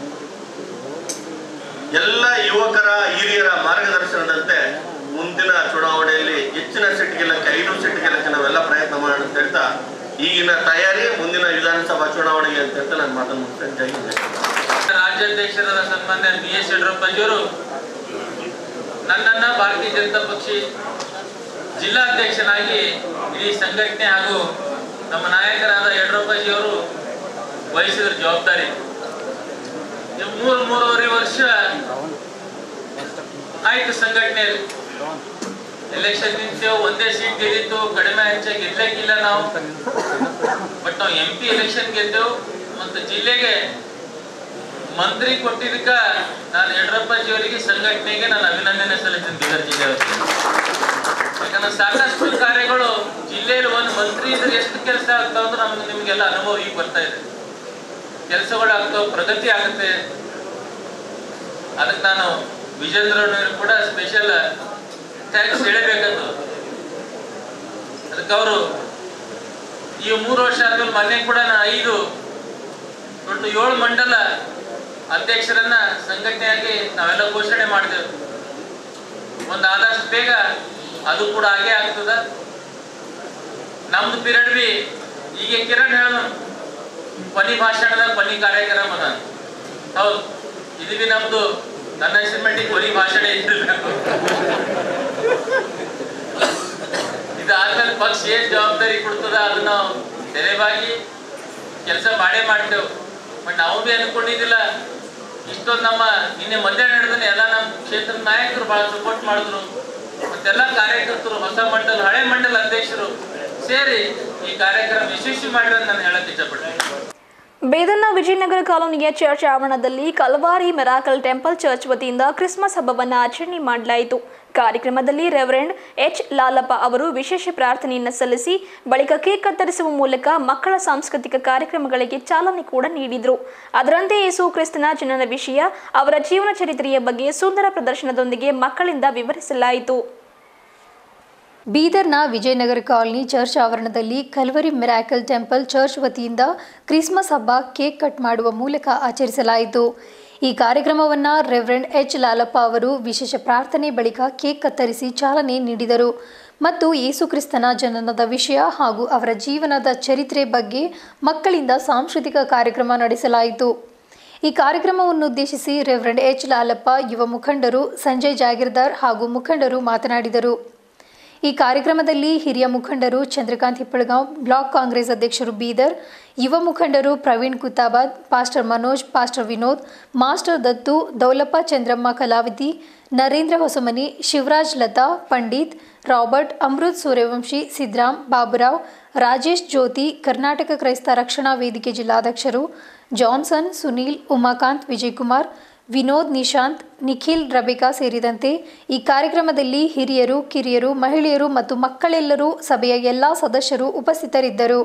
ಎಲ್ಲ ಯುವಕರ ಹಿರಿಯರ ಮಾರ್ಗದರ್ಶನದಂತೆ ಮುಂದಿನ ಚುನಾವಣೆಯಲ್ಲಿ ಹೆಚ್ಚಿನ ಸೀಟ್ ಗೆಲ್ಲಕ್ಕೆ ಐದು ಸೀಟ್ ಗೆಲ್ಲಕ್ಕೆ ನಾವೆಲ್ಲ ಪ್ರಯತ್ನ ಮಾಡೋಣ ಅಂತ ಹೇಳ್ತಾ ಈಗಿನ ತಯಾರಿ ಮುಂದಿನ ವಿಧಾನಸಭಾ ಚುನಾವಣೆಗೆ ಅಂತ ಹೇಳ್ತಾ ನಾನು ಮಾತನ್ನು ಮುಗಿಸ್ತೇನೆ ಜೈ ಹಿಂದ್, ಜೈ ಕರ್ನಾಟಕ. ರಾಜ್ಯಾಧ್ಯಕ್ಷರಾದ ಸನ್ಮಾನ್ಯ ಬಿ ಎಸ್ ಯಡಿಯೂರಪ್ಪಜಿಯವರು ನನ್ನನ್ನ ಭಾರತೀಯ ಜನತಾ ಪಕ್ಷ ಜಿಲ್ಲಾಧ್ಯಕ್ಷನಾಗಿ ಇಡೀ ಸಂಘಟನೆ ಹಾಗೂ ನಮ್ಮ ನಾಯಕರಾದ ಯಡಿಯೂರಪ್ಪಜಿಯವರು ವಹಿಸಿದ ಜವಾಬ್ದಾರಿ ಇದು ಮೂರು ಮೂರುವರೆ ವರ್ಷ ಆಯ್ತು ಸಂಘಟನೆಯಲ್ಲಿ ಎಲೆಕ್ಷನ್ ನಿಂತೇವು ಒಂದೇ ಸೀಟ್ ಗೆದ್ದಿತ್ತು ಕಡಿಮೆ ಹೆಚ್ಚಾಗಿ ಗೆಲ್ಲಕ್ಕಿಲ್ಲ ನಾವು ಬಟ್ ನಾವು ಎಂ ಪಿ ಎಲೆಕ್ಷನ್ ಗೆದ್ದೆವು ಮತ್ತು ಜಿಲ್ಲೆಗೆ ಮಂತ್ರಿ ಕೊಟ್ಟಿದ್ದಕ್ಕ ನಾನು ಯಡಿಯೂರಪ್ಪಾಜಿ ಅವರಿಗೆ ಸಂಘಟನೆಗೆ ನಾನು ಅಭಿನಂದನೆ ಸಲ್ಲಿಸ್ತೀನಿ ಬೀದರ್ ಜಿಲ್ಲೆ ಯಾಕಂದ್ರೆ ಸಾಕಷ್ಟು ಕಾರ್ಯಗಳು ಜಿಲ್ಲೆಯಲ್ಲಿ ಒಂದು ಮಂತ್ರಿ ಇದ್ರೆ ಎಷ್ಟು ಕೆಲಸ ಆಗ್ತಾವ ಅಂದ್ರೆ ನಮ್ಗೆ ನಿಮಗೆಲ್ಲ ಅನುಭವ ಈಗ ಬರ್ತಾ ಇದೆ ಕೆಲಸಗಳು ಆಗ್ತಾವ ಪ್ರಗತಿ ಆಗುತ್ತೆ ಅದಕ್ಕೆ ನಾನು ವಿಜೇಂದ್ರನವರು ಕೂಡ ಸ್ಪೆಷಲ್ ಥ್ಯಾಂಕ್ಸ್ ಹೇಳಬೇಕಂತ ಅದಕ್ಕೆ ಅವರು ಈ ಮೂರು ವರ್ಷ ಆದ್ಮೇಲೆ ಮೊನ್ನೆ ಕೂಡ ನಾನು ಐದು ಒಟ್ಟು ಏಳು ಮಂಡಲ ಅಧ್ಯಕ್ಷರನ್ನ ಸಂಘಟನೆಯಾಗಿ ನಾವೆಲ್ಲ ಘೋಷಣೆ ಮಾಡಿದೆವು ಒಂದು ಆದಷ್ಟು ಬೇಗ ಅದು ಕೂಡ ಹಾಗೆ ಆಗ್ತದ ನಮ್ದು ಪೀರಿಯಡ್ ಬಿ ಈಗ ಕಿರಣ್ ಹೇಳ ಕೊನಿ ಭಾಷಣದ ಕೊನಿ ಕಾರ್ಯಕ್ರಮ ಅದ ಹೌದು ಇದು ಬಿ ನಮ್ದು ನನ್ನ ಹೆಸರು ಮಟ್ಟಿಗೆ ಕೊನಿ ಭಾಷಣ ಇಟ್ಟಿರ್ಬೇಕು ಇದಾದ್ಮೇಲೆ ಪಕ್ಷ ಏನ್ ಜವಾಬ್ದಾರಿ ಕೊಡ್ತದ ಅದನ್ನ ನಾವು ತೆರೆವಾಗಿ ಕೆಲಸ ಮಾಡೇ ಮಾಡ್ತೇವೆ ಬಟ್ ನಾವು ಬಿ ಅನ್ಕೊಂಡಿದ್ದಿಲ್ಲ ಇಷ್ಟೊಂದು ನಮ್ಮ ನಿನ್ನೆ ಮಧ್ಯಾಹ್ನ ನಡೆದನೆ ಎಲ್ಲ ನಮ್ಮ ಕ್ಷೇತ್ರದ ನಾಯಕರು ಬಹಳ ಸಪೋರ್ಟ್ ಮಾಡಿದ್ರು ಮತ್ತೆಲ್ಲ ಕಾರ್ಯಕರ್ತರು ಹೊಸ ಮಂಡಲ ಹಳೆ ಮಂಡಲ ಅಧ್ಯಕ್ಷರು ಸೇರಿ ಈ ಕಾರ್ಯಕ್ರಮ ಯಶಸ್ವಿ ಮಾಡಿದ್ರೆ ನಾನು ಹೇಳಕ್ ಇಷ್ಟಪಡ್ತೀನಿ ಬೇದನ್ನ ವಿಜಯನಗರ ಕಾಲೋನಿಯ ಚರ್ಚ್ ಆವರಣದಲ್ಲಿ ಕಲ್ವಾರಿ ಮೆರಾಕಲ್ ಟೆಂಪಲ್ ಚರ್ಚ್ ವತಿಯಿಂದ ಕ್ರಿಸ್ಮಸ್ ಹಬ್ಬವನ್ನು ಆಚರಣೆ ಮಾಡಲಾಯಿತು ಕಾರ್ಯಕ್ರಮದಲ್ಲಿ ರೆವರೆಂಡ್ ಎಚ್ ಲಾಲಪ್ಪ ಅವರು ವಿಶೇಷ ಪ್ರಾರ್ಥನೆಯನ್ನು ಸಲ್ಲಿಸಿ ಬಳಿಕ ಕೇಕ್ ಕತ್ತರಿಸುವ ಮೂಲಕ ಮಕ್ಕಳ ಸಾಂಸ್ಕೃತಿಕ ಕಾರ್ಯಕ್ರಮಗಳಿಗೆ ಚಾಲನೆ ಕೂಡ ನೀಡಿದರು ಅದರಂತೆ ಯೇಸು ಕ್ರಿಸ್ತನ ಜನನ ವಿಷಯ ಅವರ ಜೀವನ ಚರಿತ್ರೆಯ ಬಗ್ಗೆ ಸುಂದರ ಪ್ರದರ್ಶನದೊಂದಿಗೆ ಮಕ್ಕಳಿಂದ ವಿವರಿಸಲಾಯಿತು ಬೀದರ್ನ ವಿಜಯನಗರ ಕಾಲನಿ ಚರ್ಚ್ ಆವರಣದಲ್ಲಿ ಕಲ್ವರಿ ಮಿರಾಕಲ್ ಟೆಂಪಲ್ ಚರ್ಚ್ ವತಿಯಿಂದ ಕ್ರಿಸ್ಮಸ್ ಹಬ್ಬ ಕೇಕ್ ಕಟ್ ಮಾಡುವ ಮೂಲಕ ಆಚರಿಸಲಾಯಿತು ಈ ಕಾರ್ಯಕ್ರಮವನ್ನು ರೆವರೆಂಡ್ ಎಚ್ ಲಾಲಪ್ಪ ಅವರು ವಿಶೇಷ ಪ್ರಾರ್ಥನೆ ಬಳಿಕ ಕೇಕ್ ಕತ್ತರಿಸಿ ಚಾಲನೆ ನೀಡಿದರು ಮತ್ತು ಯೇಸುಕ್ರಿಸ್ತನ ಜನನದ ವಿಷಯ ಹಾಗೂ ಅವರ ಜೀವನದ ಚರಿತ್ರೆ ಬಗ್ಗೆ ಮಕ್ಕಳಿಂದ ಸಾಂಸ್ಕೃತಿಕ ಕಾರ್ಯಕ್ರಮ ನಡೆಸಲಾಯಿತು ಈ ಕಾರ್ಯಕ್ರಮವನ್ನು ಉದ್ದೇಶಿಸಿ ರೆವರೆಂಡ್ ಎಚ್ ಲಾಲಪ್ಪ ಯುವ ಮುಖಂಡರು ಸಂಜಯ್ ಜಾಗೀರ್ದಾರ್ ಹಾಗೂ ಮುಖಂಡರು ಮಾತನಾಡಿದರು ಈ ಕಾರ್ಯಕ್ರಮದಲ್ಲಿ ಹಿರಿಯ ಮುಖಂಡರು ಚಂದ್ರಕಾಂತ್ ಹಿಪ್ಪಳಗಾಂವ್ ಬ್ಲಾಕ್ ಕಾಂಗ್ರೆಸ್ ಅಧ್ಯಕ್ಷರು ಬೀದರ್ ಯುವ ಮುಖಂಡರು Praveen Kutabad pastor Manoj pastor Vinod master Dattu Daulappa Chandramma Kalavati Narendra Hosamani Shivaraj Lata Pandit Robert Amrit Suryavanshi Sidram Baburao Rajesh Jyoti Karnataka ಕ್ರೈಸ್ತ ರಕ್ಷಣಾ ವೇದಿಕೆ ಜಿಲ್ಲಾಧ್ಯಕ್ಷರು ಜಾನ್ಸನ್ ಸುನೀಲ್ ಉಮಾಕಾಂತ್ ವಿಜಯಕುಮಾರ್ ವಿನೋದ್ ನಿಶಾಂತ್ ನಿಖಿಲ್ ರಬಿಕಾ ಸೇರಿದಂತೆ ಈ ಕಾರ್ಯಕ್ರಮದಲ್ಲಿ ಹಿರಿಯರು ಕಿರಿಯರು ಮಹಿಳೆಯರು ಮತ್ತು ಮಕ್ಕಳೆಲ್ಲರೂ ಸಭೆಯ ಎಲ್ಲ ಸದಸ್ಯರು ಉಪಸ್ಥಿತರಿದ್ದರು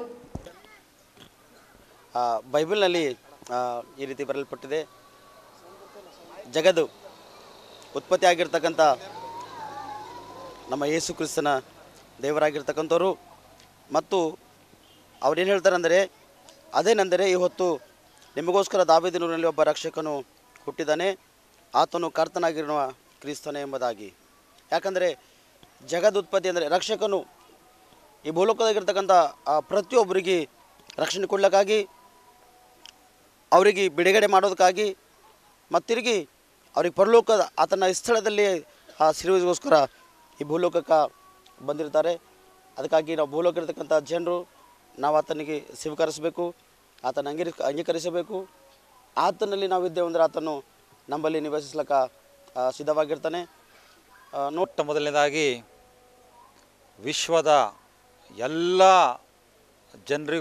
ಆ, ಬೈಬಲ್ನಲ್ಲಿ ಆ, ಈ ರೀತಿ ಬರೆಯಲ್ಪಟ್ಟಿದೆ ಜಗದು ಉತ್ಪತ್ತಿ ಆಗಿರ್ತಕ್ಕಂಥ ನಮ್ಮ ಯೇಸು ಕ್ರಿಸ್ತನ ದೇವರಾಗಿರ್ತಕ್ಕಂಥವ್ರು ಮತ್ತು ಅವ್ರೇನು ಹೇಳ್ತಾರೆ ಅಂದರೆ ಅದೇನೆಂದರೆ ಇವತ್ತು ನಿಮಗೋಸ್ಕರ ದಾವಿದಿನೂರಿನಲ್ಲಿ ಒಬ್ಬ ರಕ್ಷಕನು ಹುಟ್ಟಿದ್ದಾನೆ ಆತನು ಕರ್ತನಾಗಿರುವ ಕ್ರಿಸ್ತನೇ ಎಂಬುದಾಗಿ ಯಾಕಂದರೆ ಜಗದ ಉತ್ಪತ್ತಿ ಅಂದರೆ ರಕ್ಷಕನು ಈ ಭೂಲೋಕದಾಗಿರ್ತಕ್ಕಂಥ ಆ ಪ್ರತಿಯೊಬ್ಬರಿಗೆ ರಕ್ಷಣೆ ಕೊಡ್ಲಿಕ್ಕಾಗಿ ಅವರಿಗೆ ಬಿಡುಗಡೆ ಮಾಡೋದಕ್ಕಾಗಿ ಮತ್ತಿರುಗಿ ಅವ್ರಿಗೆ ಪರಲೋಕದ ಆತನ ಸ್ಥಳದಲ್ಲಿ ಆ ಸಿರಿಗೋಸ್ಕರ ಈ ಭೂಲೋಕಕ್ಕೆ ಬಂದಿರ್ತಾರೆ ಅದಕ್ಕಾಗಿ ನಾವು ಭೂಲೋಕ ಇರ್ತಕ್ಕಂಥ ಜನರು ನಾವು ಆತನಿಗೆ ಸ್ವೀಕರಿಸಬೇಕು ಆತನ ಅಂಗೀ ಅಂಗೀಕರಿಸಬೇಕು ಆತನಲ್ಲಿ ನಾವಿದ್ದೇವೆ ಅಂದರೆ ಆತನು ನಮ್ಮಲ್ಲಿ ನಿವಾಸಿಸ್ಲಕ್ಕ ಆ, ಸಿದ್ಧವಾಗಿರ್ತಾನೆ ಆ, ನೋ ಮೊಟ್ಟ ಮೊದಲನೇದಾಗಿ ವಿಶ್ವದ ಎಲ್ಲ ಜನರಿಗೂ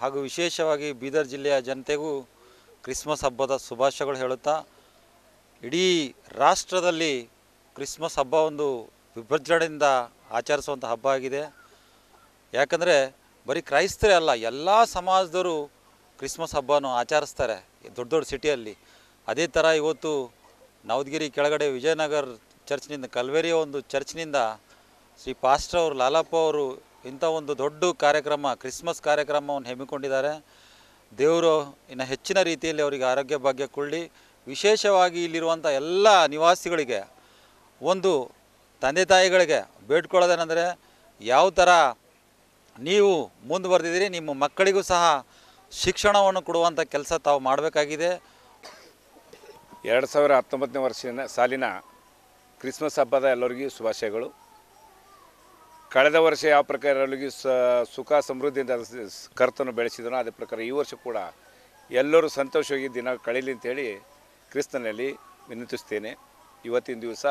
ಹಾಗೂ ವಿಶೇಷವಾಗಿ ಬೀದರ್ ಜಿಲ್ಲೆಯ ಜನತೆಗೂ ಕ್ರಿಸ್ಮಸ್ ಹಬ್ಬದ ಶುಭಾಶಯಗಳು ಹೇಳುತ್ತಾ ಇಡೀ ರಾಷ್ಟ್ರದಲ್ಲಿ ಕ್ರಿಸ್ಮಸ್ ಹಬ್ಬ ಒಂದು ವಿಭಜನೆಯಿಂದ ಆಚರಿಸುವಂಥ ಹಬ್ಬ ಆಗಿದೆ ಯಾಕಂದರೆ ಬರೀ ಕ್ರೈಸ್ತರೇ ಅಲ್ಲ ಎಲ್ಲ ಸಮಾಜದವರು ಕ್ರಿಸ್ಮಸ್ ಹಬ್ಬವನ್ನು ಆಚರಿಸ್ತಾರೆ ದೊಡ್ಡ ದೊಡ್ಡ ಸಿಟಿಯಲ್ಲಿ ಅದೇ ಥರ ಇವತ್ತು ನವದಗಿರಿ ಕೆಳಗಡೆ ವಿಜಯನಗರ ಚರ್ಚ್ನಿಂದ ಕಲ್ವೇರಿಯ ಒಂದು ಚರ್ಚ್ನಿಂದ ಶ್ರೀ ಪಾಸ್ಟರ್ ಅವರು ಲಾಲಪ್ಪ ಅವರು ಇಂಥ ಒಂದು ದೊಡ್ಡ ಕಾರ್ಯಕ್ರಮ ಕ್ರಿಸ್ಮಸ್ ಕಾರ್ಯಕ್ರಮವನ್ನು ಹಮ್ಮಿಕೊಂಡಿದ್ದಾರೆ ದೇವರು ಇನ್ನು ಹೆಚ್ಚಿನ ರೀತಿಯಲ್ಲಿ ಅವರಿಗೆ ಆರೋಗ್ಯ ಭಾಗ್ಯ ಕೊಳ್ಳಿ ವಿಶೇಷವಾಗಿ ಇಲ್ಲಿರುವಂಥ ಎಲ್ಲ ನಿವಾಸಿಗಳಿಗೆ ಒಂದು ತಂದೆ ತಾಯಿಗಳಿಗೆ ಬೇಡ್ಕೊಳ್ಳೋದೇನೆಂದರೆ ಯಾವ ಥರ ನೀವು ಮುಂದುವರೆದಿದ್ದೀರಿ ನಿಮ್ಮ ಮಕ್ಕಳಿಗೂ ಸಹ ಶಿಕ್ಷಣವನ್ನು ಕೊಡುವಂಥ ಕೆಲಸ ತಾವು ಮಾಡಬೇಕಾಗಿದೆ ಎರಡು ಸಾವಿರ ಹತ್ತೊಂಬತ್ತನೇ ವರ್ಷದ ಸಾಲಿನ ಕ್ರಿಸ್ಮಸ್ ಹಬ್ಬದ ಎಲ್ಲರಿಗೂ ಶುಭಾಶಯಗಳು ಕಳೆದ ವರ್ಷ ಯಾವ ಪ್ರಕಾರ ಎಲ್ಲರಿಗೂ ಸ ಸುಖ ಸಮೃದ್ಧಿಯಿಂದ ಸ- ಸ- ಕರ್ತನು ಬೆಳೆಸಿದನೋ ಅದೇ ಪ್ರಕಾರ ಈ ವರ್ಷ ಕೂಡ ಎಲ್ಲರೂ ಸಂತೋಷವಾಗಿ ದಿನ ಕಳೀಲಿ ಅಂತೇಳಿ ಕ್ರಿಸ್ತನಲ್ಲಿ ವಿನಂತಿಸ್ತೇನೆ ಇವತ್ತಿನ ದಿವಸ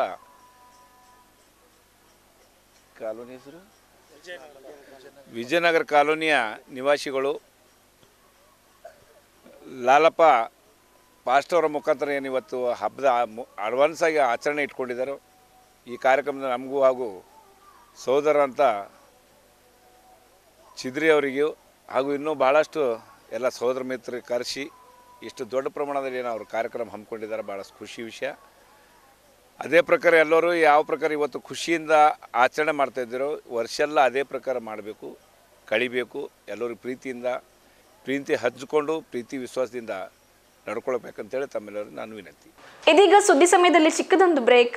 ಕಾಲೋನಿ ಹೆಸರು ವಿಜಯನಗರ ಕಾಲೋನಿಯ ನಿವಾಸಿಗಳು ಲಾಲಪ್ಪ ಪಾಸ್ಟರ್ ಅವರ ಮುಖಾಂತರ ಏನು ಇವತ್ತು ಹಬ್ಬದ ಅಡ್ವಾನ್ಸ್ ಆಗಿ ಆಚರಣೆ ಇಟ್ಕೊಂಡಿದ್ದಾರೆ ಈ ಕಾರ್ಯಕ್ರಮದ ನಮಗೂ ಹಾಗೂ ಸೋದರ ಅಂತ ಚಿದ್ರಿ ಅವರಿಗೂ ಹಾಗೂ ಇನ್ನೂ ಭಾಳಷ್ಟು ಎಲ್ಲ ಸೋದರ ಮಿತ್ರರಿಗೆ ಕರೆಸಿ ಇಷ್ಟು ದೊಡ್ಡ ಪ್ರಮಾಣದಲ್ಲಿ ಏನು ಅವರು ಕಾರ್ಯಕ್ರಮ ಹಮ್ಮಿಕೊಂಡಿದ್ದಾರೆ ಭಾಳ ಖುಷಿ ವಿಷಯ ಅದೇ ಪ್ರಕಾರ ಎಲ್ಲರೂ ಯಾವ ಪ್ರಕಾರ ಇವತ್ತು ಖುಷಿಯಿಂದ ಆಚರಣೆ ಮಾಡ್ತಾ ಇದ್ದೀರೋ ವರ್ಷೆಲ್ಲ ಅದೇ ಪ್ರಕಾರ ಮಾಡಬೇಕು ಕಳಿಬೇಕು ಎಲ್ಲರೂ ಪ್ರೀತಿಯಿಂದ ಪ್ರೀತಿ ಹಂಚಿಕೊಂಡು ಪ್ರೀತಿ ವಿಶ್ವಾಸದಿಂದ ನಡ್ಕೊಳ್ಬೇಕಂತೇಳಿ ತಮ್ಮೆಲ್ಲರೂ ನಾನು ವಿನಂತಿ ಇದೀಗ ಸುದ್ದಿ ಸಮಯದಲ್ಲಿ ಚಿಕ್ಕದೊಂದು ಬ್ರೇಕ್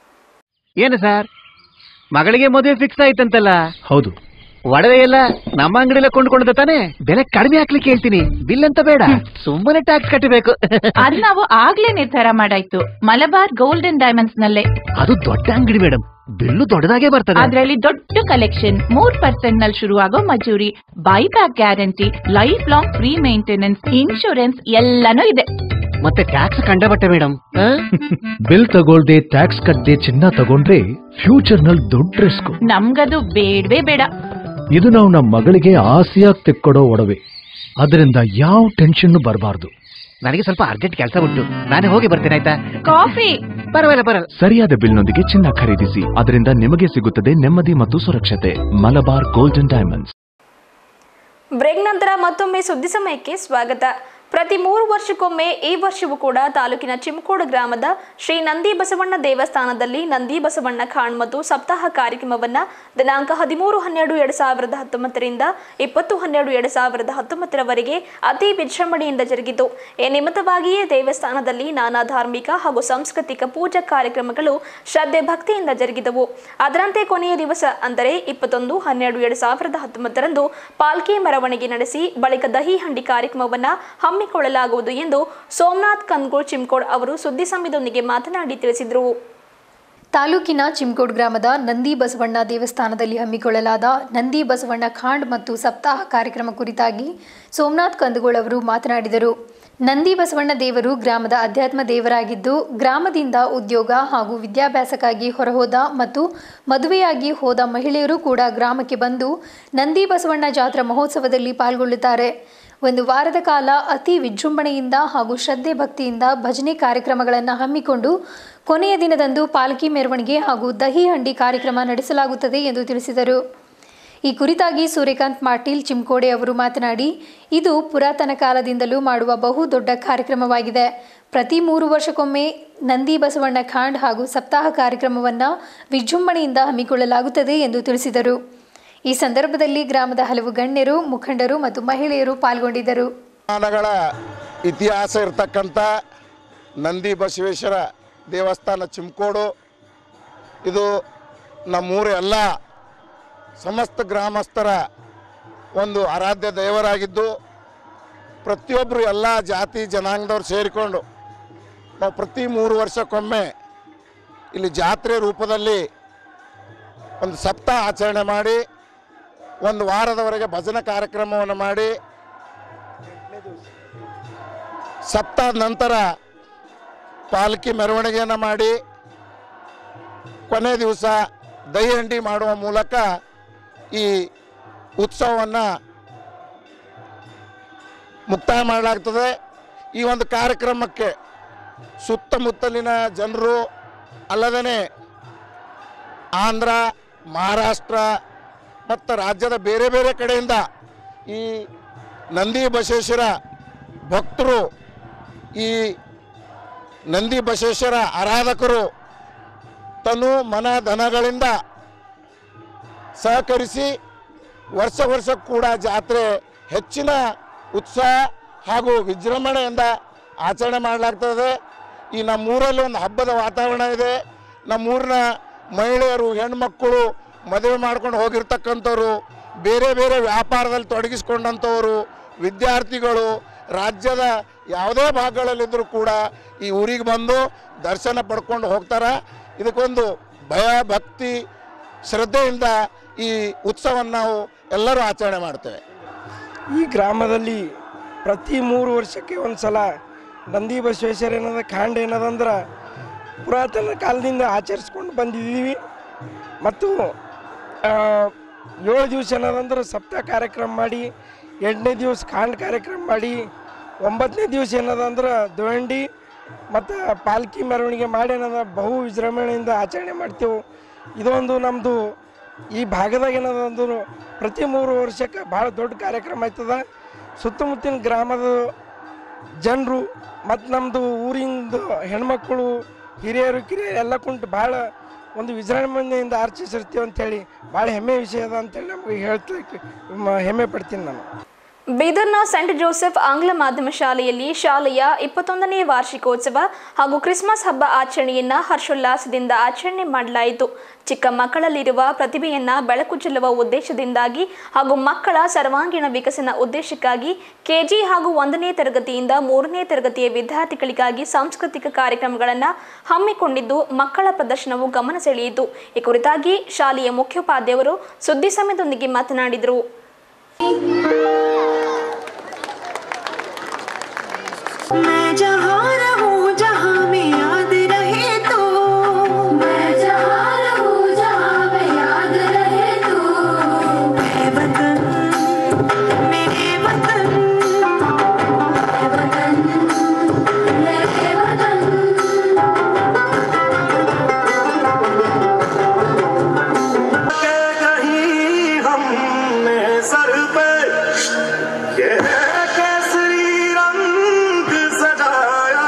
ಏನು ಸರ್ ಮಗಳಿಗೆ ಮದುವೆ ಫಿಕ್ಸ್ ಆಯ್ತಂತಲ್ಲ ಹೌದು ಒಡವೆ ಎಲ್ಲ ನಮ್ಮ ಅಂಗಡಿಲೇ ಕೊಂಡ್ಕೊಂಡ್ದ ತಾನೆ ಬೆಲೆ ಕಡಿಮೆ ಹಾಕ್ಲಿಕ್ಕೆ ಹೇಳ್ತೀನಿ ಬಿಲ್ ಅಂತ ಬೇಡ ಸುಮ್ಮನೆ ಟ್ಯಾಕ್ಸ್ ಕಟ್ಟಬೇಕು ಅದ್ ನಾವು ಆಗ್ಲೇ ನಿರ್ಧಾರ ಮಾಡಾಯ್ತು ಮಲಬಾರ್ ಗೋಲ್ಡ್ ಅಂಡ್ ಡೈಮಂಡ್ಸ್ ನಲ್ಲೇ ಅದು ದೊಡ್ಡ ಅಂಗಡಿ ಮೇಡಮ್ ಬಿಲ್ಲು ದೊಡ್ಡದಾಗೆ ಬರ್ತದೆ ಅದ್ರಲ್ಲಿ ದೊಡ್ಡ ಕಲೆಕ್ಷನ್ ಮೂರ್ ಪರ್ಸೆಂಟ್ ನಲ್ಲಿ ಶುರುವಾಗೋ ಮಜೂರಿ buyback guarantee lifelong free maintenance insurance ಎಲ್ಲಾನು ಇದೆ ಮತ್ತೆ ಟ್ಯಾಕ್ಸ್ ಕಂಡಬಟ್ಟೆ ಮೇಡಮ್ ಬಿಲ್ ತಗೊಳ್ದೆ ಟ್ಯಾಕ್ಸ್ ಕಟ್ಟದೆ ಚಿನ್ನ ತಗೊಂಡ್ರೆ ಫ್ಯೂಚರ್ ನಲ್ಲಿ ದೊಡ್ಡ ರಿಸ್ಕ್ ನಮ್ಗದು ಬೇಡವೇ ಬೇಡ ಇದು ನಾವು ನಮ್ಮ ಮಗಳಿಗೆ ಆಸೆಯಾಗಿ ತೆಕ್ಕೊಡೋ ಒಡವೆ ಅದರಿಂದ ಯಾವ ಟೆನ್ಷನ್ ಬರಬಾರ್ದು ನನಗೆ ಸ್ವಲ್ಪ ಅರ್ಜೆಂಟ್ ಕೆಲಸ ಉಂಟು ನಾನೇ ಹೋಗಿ ಬರ್ತೇನೆ ಆಯ್ತಾ ಕಾಫಿ ಪರವಾಗಿಲ್ಲ ಪರವಾಗಿಲ್ಲ ಸರಿಯಾದ ಬಿಲ್ನೊಂದಿಗೆ ಚಿನ್ನ ಖರೀದಿಸಿ ಅದರಿಂದ ನಿಮಗೆ ಸಿಗುತ್ತದೆ ನೆಮ್ಮದಿ ಮತ್ತು ಸುರಕ್ಷತೆ ಮಲಬಾರ್ ಗೋಲ್ಡನ್ ಡೈಮಂಡ್ಸ್ ಬ್ರೇಕ್ ನಂತರ ಮತ್ತೊಮ್ಮೆ ಸುದ್ದಿ ಸಮಯಕ್ಕೆ ಸ್ವಾಗತ ಪ್ರತಿ ಮೂರು ವರ್ಷಕ್ಕೊಮ್ಮೆ ಈ ವರ್ಷವೂ ಕೂಡ ತಾಲೂಕಿನ ಚಿಮ್ಕೋಡು ಗ್ರಾಮದ ಶ್ರೀ ನಂದಿ ಬಸವಣ್ಣ ದೇವಸ್ಥಾನದಲ್ಲಿ ನಂದಿ ಬಸವಣ್ಣ ಖಾಣ್ ಮತ್ತು ಸಪ್ತಾಹ ಕಾರ್ಯಕ್ರಮವನ್ನ ದಿನಾಂಕ ಹದಿಮೂರು ಹನ್ನೆರಡು ಎರಡು ಸಾವಿರದ ಹತ್ತೊಂಬತ್ತರಿಂದ ಇಪ್ಪತ್ತು ಹನ್ನೆರಡು ಎರಡು ಸಾವಿರದ ಹತ್ತೊಂಬತ್ತರವರೆಗೆ ಅತಿ ವಿಜೃಂಭಣೆಯಿಂದ ಜರುಗಿತು ಈ ನಿಮಿತ್ತವಾಗಿಯೇ ದೇವಸ್ಥಾನದಲ್ಲಿ ನಾನಾ ಧಾರ್ಮಿಕ ಹಾಗೂ ಸಾಂಸ್ಕೃತಿಕ ಪೂಜಾ ಕಾರ್ಯಕ್ರಮಗಳು ಶ್ರದ್ಧೆ ಭಕ್ತಿಯಿಂದ ಜರುಗಿದವು ಅದರಂತೆ ಕೊನೆಯ ದಿವಸ ಅಂದರೆ ಇಪ್ಪತ್ತೊಂದು ಹನ್ನೆರಡು ಎರಡು ಸಾವಿರದ ಹತ್ತೊಂಬತ್ತರಂದು ಪಾಲ್ಕಿ ಮೆರವಣಿಗೆ ನಡೆಸಿ ಬಳಿಕ ದಹಿ ಹಂಡಿ ಕಾರ್ಯಕ್ರಮವನ್ನ ಹಮ್ಮಿಕೊಳ್ಳಲಾಗುವುದು ಎಂದು ಸೋಮನಾಥ್ ಕಂದ್ಗೋಳ್ ಚಿಮ್ಕೋಡ್ ಅವರು ಸುದ್ದಿ ಸಂಸ್ಥೆಯೊಂದಿಗೆ ಮಾತನಾಡಿ ತಿಳಿಸಿದರು ತಾಲೂಕಿನ ಚಿಮ್ಕೋಡ್ ಗ್ರಾಮದ ನಂದಿ ಬಸವಣ್ಣ ದೇವಸ್ಥಾನದಲ್ಲಿ ಹಮ್ಮಿಕೊಳ್ಳಲಾದ ನಂದಿ ಬಸವಣ್ಣ ಖಾಂಡ್ ಮತ್ತು ಸಪ್ತಾಹ ಕಾರ್ಯಕ್ರಮ ಕುರಿತಾಗಿ ಸೋಮನಾಥ್ ಕಂದಗೋಳ್ ಅವರು ಮಾತನಾಡಿದರು ನಂದಿ ಬಸವಣ್ಣ ದೇವರು ಗ್ರಾಮದ ಅಧ್ಯಾತ್ಮ ದೇವರಾಗಿದ್ದು ಗ್ರಾಮದಿಂದ ಉದ್ಯೋಗ ಹಾಗೂ ವಿದ್ಯಾಭ್ಯಾಸಕ್ಕಾಗಿ ಹೊರಹೋದ ಮತ್ತು ಮದುವೆಯಾಗಿ ಹೋದ ಮಹಿಳೆಯರು ಕೂಡ ಗ್ರಾಮಕ್ಕೆ ಬಂದು ನಂದಿ ಬಸವಣ್ಣ ಜಾತ್ರಾ ಮಹೋತ್ಸವದಲ್ಲಿ ಪಾಲ್ಗೊಳ್ಳುತ್ತಾರೆ ಒಂದು ವಾರದ ಕಾಲ ಅತಿ ವಿಜೃಂಭಣೆಯಿಂದ ಹಾಗೂ ಶ್ರದ್ಧೆ ಭಕ್ತಿಯಿಂದ ಭಜನೆ ಕಾರ್ಯಕ್ರಮಗಳನ್ನು ಹಮ್ಮಿಕೊಂಡು ಕೊನೆಯ ದಿನದಂದು ಪಾಲ್ಕಿ ಮೆರವಣಿಗೆ ಹಾಗೂ ದಹಿ ಹಂಡಿ ಕಾರ್ಯಕ್ರಮ ನಡೆಸಲಾಗುತ್ತದೆ ಎಂದು ತಿಳಿಸಿದರು ಈ ಕುರಿತಾಗಿ ಸೂರ್ಯಕಾಂತ್ ಪಾಟೀಲ್ ಚಿಮ್ಕೋಡೆ ಅವರು ಮಾತನಾಡಿ ಇದು ಪುರಾತನ ಕಾಲದಿಂದಲೂ ಮಾಡುವ ಬಹು ದೊಡ್ಡ ಕಾರ್ಯಕ್ರಮವಾಗಿದೆ ಪ್ರತಿ ಮೂರು ವರ್ಷಕ್ಕೊಮ್ಮೆ ನಂದಿ ಬಸವಣ್ಣ ಖಾಂಡ್ ಹಾಗೂ ಸಪ್ತಾಹ ಕಾರ್ಯಕ್ರಮವನ್ನು ವಿಜೃಂಭಣೆಯಿಂದ ಹಮ್ಮಿಕೊಳ್ಳಲಾಗುತ್ತದೆ ಎಂದು ತಿಳಿಸಿದರು ಈ ಸಂದರ್ಭದಲ್ಲಿ ಗ್ರಾಮದ ಹಲವು ಗಣ್ಯರು ಮುಖಂಡರು ಮತ್ತು ಮಹಿಳೆಯರು ಪಾಲ್ಗೊಂಡಿದ್ದರು ಶತಮಾನಗಳ ಇತಿಹಾಸ ಇರತಕ್ಕಂಥ ನಂದಿ ಬಸವೇಶ್ವರ ದೇವಸ್ಥಾನ ಚಿಮ್ಕೋಡು ಇದು ನಮ್ಮೂರ ಎಲ್ಲ ಸಮಸ್ತ ಗ್ರಾಮಸ್ಥರ ಒಂದು ಆರಾಧ್ಯ ದೇವರಾಗಿದ್ದು ಪ್ರತಿಯೊಬ್ಬರು ಎಲ್ಲ ಜಾತಿ ಜನಾಂಗದವ್ರು ಸೇರಿಕೊಂಡು ನಾವು ಪ್ರತಿ ಮೂರು ವರ್ಷಕ್ಕೊಮ್ಮೆ ಇಲ್ಲಿ ಜಾತ್ರೆ ರೂಪದಲ್ಲಿ ಒಂದು ಸಪ್ತಾಹ ಆಚರಣೆ ಮಾಡಿ ಒಂದು ವಾರದವರೆಗೆ ಭಜನೆ ಕಾರ್ಯಕ್ರಮವನ್ನು ಮಾಡಿ ಸಪ್ತಾಹದ ನಂತರ ಪಾಲ್ಕಿ ಮೆರವಣಿಗೆಯನ್ನು ಮಾಡಿ ಕೊನೆ ದಿವಸ ದಹಿ ಹಂಡಿ ಮಾಡುವ ಮೂಲಕ ಈ ಉತ್ಸವವನ್ನು ಮುಕ್ತಾಯ ಮಾಡಲಾಗ್ತದೆ ಈ ಒಂದು ಕಾರ್ಯಕ್ರಮಕ್ಕೆ ಸುತ್ತಮುತ್ತಲಿನ ಜನರು ಅಲ್ಲದೇ ಆಂಧ್ರ ಮಹಾರಾಷ್ಟ್ರ ಮತ್ತು ರಾಜ್ಯದ ಬೇರೆ ಬೇರೆ ಕಡೆಯಿಂದ ಈ ನಂದಿ ಬಸವೇಶ್ವರ ಭಕ್ತರು ಈ ನಂದಿ ಬಸವೇಶ್ವರ ಆರಾಧಕರು ತನು ಮನ ಧನಗಳಿಂದ ಸಹಕರಿಸಿ ವರ್ಷ ವರ್ಷ ಕೂಡ ಜಾತ್ರೆ ಹೆಚ್ಚಿನ ಉತ್ಸಾಹ ಹಾಗೂ ವಿಜೃಂಭಣೆಯಿಂದ ಆಚರಣೆ ಮಾಡಲಾಗ್ತದೆ ಈ ನಮ್ಮೂರಲ್ಲಿ ಒಂದು ಹಬ್ಬದ ವಾತಾವರಣ ಇದೆ ನಮ್ಮೂರಿನ ಮಹಿಳೆಯರು ಹೆಣ್ಮಕ್ಕಳು ಮದುವೆ ಮಾಡ್ಕೊಂಡು ಹೋಗಿರ್ತಕ್ಕಂಥವ್ರು ಬೇರೆ ಬೇರೆ ವ್ಯಾಪಾರದಲ್ಲಿ ತೊಡಗಿಸ್ಕೊಂಡಂಥವರು ವಿದ್ಯಾರ್ಥಿಗಳು ರಾಜ್ಯದ ಯಾವುದೇ ಭಾಗಗಳಲ್ಲಿದ್ದರೂ ಕೂಡ ಈ ಊರಿಗೆ ಬಂದು ದರ್ಶನ ಪಡ್ಕೊಂಡು ಹೋಗ್ತಾರೆ ಇದಕ್ಕೊಂದು ಭಯ ಭಕ್ತಿ ಶ್ರದ್ಧೆಯಿಂದ ಈ ಉತ್ಸವವನ್ನು ನಾವು ಎಲ್ಲರೂ ಆಚರಣೆ ಮಾಡ್ತೇವೆ ಈ ಗ್ರಾಮದಲ್ಲಿ ಪ್ರತಿ ಮೂರು ವರ್ಷಕ್ಕೆ ಒಂದು ಸಲ ನಂದಿ ಬಸವೇಶ್ವರ ಏನದ ಕಾಂಡ ಏನದಂದ್ರೆ ಪುರಾತನ ಕಾಲದಿಂದ ಆಚರಿಸ್ಕೊಂಡು ಬಂದಿದ್ದೀವಿ ಮತ್ತು ಆ, ಏಳು ದಿವಸ ಏನದಂದ್ರೆ ಸಪ್ತಾಹ ಕಾರ್ಯಕ್ರಮ ಮಾಡಿ ಎಂಟನೇ ದಿವಸ ಕಾಂಡ ಕಾರ್ಯಕ್ರಮ ಮಾಡಿ ಒಂಬತ್ತನೇ ದಿವಸ ಏನದಂದ್ರೆ ದುವಂಡಿ ಮತ್ತು ಪಾಲ್ಕಿ ಮೆರವಣಿಗೆ ಮಾಡಿ ಏನದ ಬಹು ವಿಜೃಂಭಣೆಯಿಂದ ಆಚರಣೆ ಮಾಡ್ತೇವೆ ಇದೊಂದು ನಮ್ಮದು ಈ ಭಾಗದಾಗ ಏನದ ಅಂದ್ರೆ ಪ್ರತಿ ಮೂರು ವರ್ಷಕ್ಕೆ ಭಾಳ ದೊಡ್ಡ ಕಾರ್ಯಕ್ರಮ ಆಯ್ತದ ಸುತ್ತಮುತ್ತಿನ ಗ್ರಾಮದ ಜನರು ಮತ್ತು ನಮ್ಮದು ಊರಿಂದು ಹೆಣ್ಮಕ್ಕಳು ಹಿರಿಯರು ಕಿರಿಯರು ಎಲ್ಲ ಕುಂಟು ಭಾಳ ಒಂದು ವಿಜೃಂಭಣೆಯಿಂದ ಆರ್ಚಿಸಿರ್ತೀವಿ ಅಂತೇಳಿ ಭಾಳ ಹೆಮ್ಮೆ ವಿಷಯ ಅದ ಅಂತೇಳಿ ನಮಗೆ ಹೇಳ್ಲಿಕ್ಕೆ ಮ- ಹೆಮ್ಮೆ ಪಡ್ತೀನಿ ನಾನು ಬೀದರ್ನ ಸೆಂಟ್ ಜೋಸೆಫ್ ಆಂಗ್ಲ ಮಾಧ್ಯಮ ಶಾಲೆಯಲ್ಲಿ ಶಾಲೆಯ ಇಪ್ಪತ್ತೊಂದನೇ ವಾರ್ಷಿಕೋತ್ಸವ ಹಾಗೂ ಕ್ರಿಸ್ಮಸ್ ಹಬ್ಬ ಆಚರಣೆಯನ್ನ ಹರ್ಷೋಲ್ಲಾಸದಿಂದ ಆಚರಣೆ ಮಾಡಲಾಯಿತು ಚಿಕ್ಕ ಮಕ್ಕಳಲ್ಲಿರುವ ಪ್ರತಿಭೆಯನ್ನ ಬೆಳಕು ಚೆಲ್ಲುವ ಉದ್ದೇಶದಿಂದಾಗಿ ಹಾಗೂ ಮಕ್ಕಳ ಸರ್ವಾಂಗೀಣ ವಿಕಸನ ಉದ್ದೇಶಕ್ಕಾಗಿ ಕೆಜಿ ಹಾಗೂ ಒಂದನೇ ತರಗತಿಯಿಂದ ಮೂರನೇ ತರಗತಿಯ ವಿದ್ಯಾರ್ಥಿಗಳಿಗಾಗಿ ಸಾಂಸ್ಕೃತಿಕ ಕಾರ್ಯಕ್ರಮಗಳನ್ನು ಹಮ್ಮಿಕೊಂಡಿದ್ದು ಮಕ್ಕಳ ಪ್ರದರ್ಶನವು ಗಮನ ಸೆಳೆಯಿತು ಈ ಕುರಿತಾಗಿ ಶಾಲೆಯ ಮುಖ್ಯೋಪಾಧ್ಯಾಯರು ಸುದ್ದಿ ಸಮಯದೊಂದಿಗೆ ಮಾತನಾಡಿದರು मैं जहाँ रहूं जहाँ में याद रहे तो मैं जहाँ रहूं जहाँ में याद रहे तो मैं वतन मेरे वतन मैं वतन मेरे वतन कहीं हमने सर पे ये केसरी रंग सजाया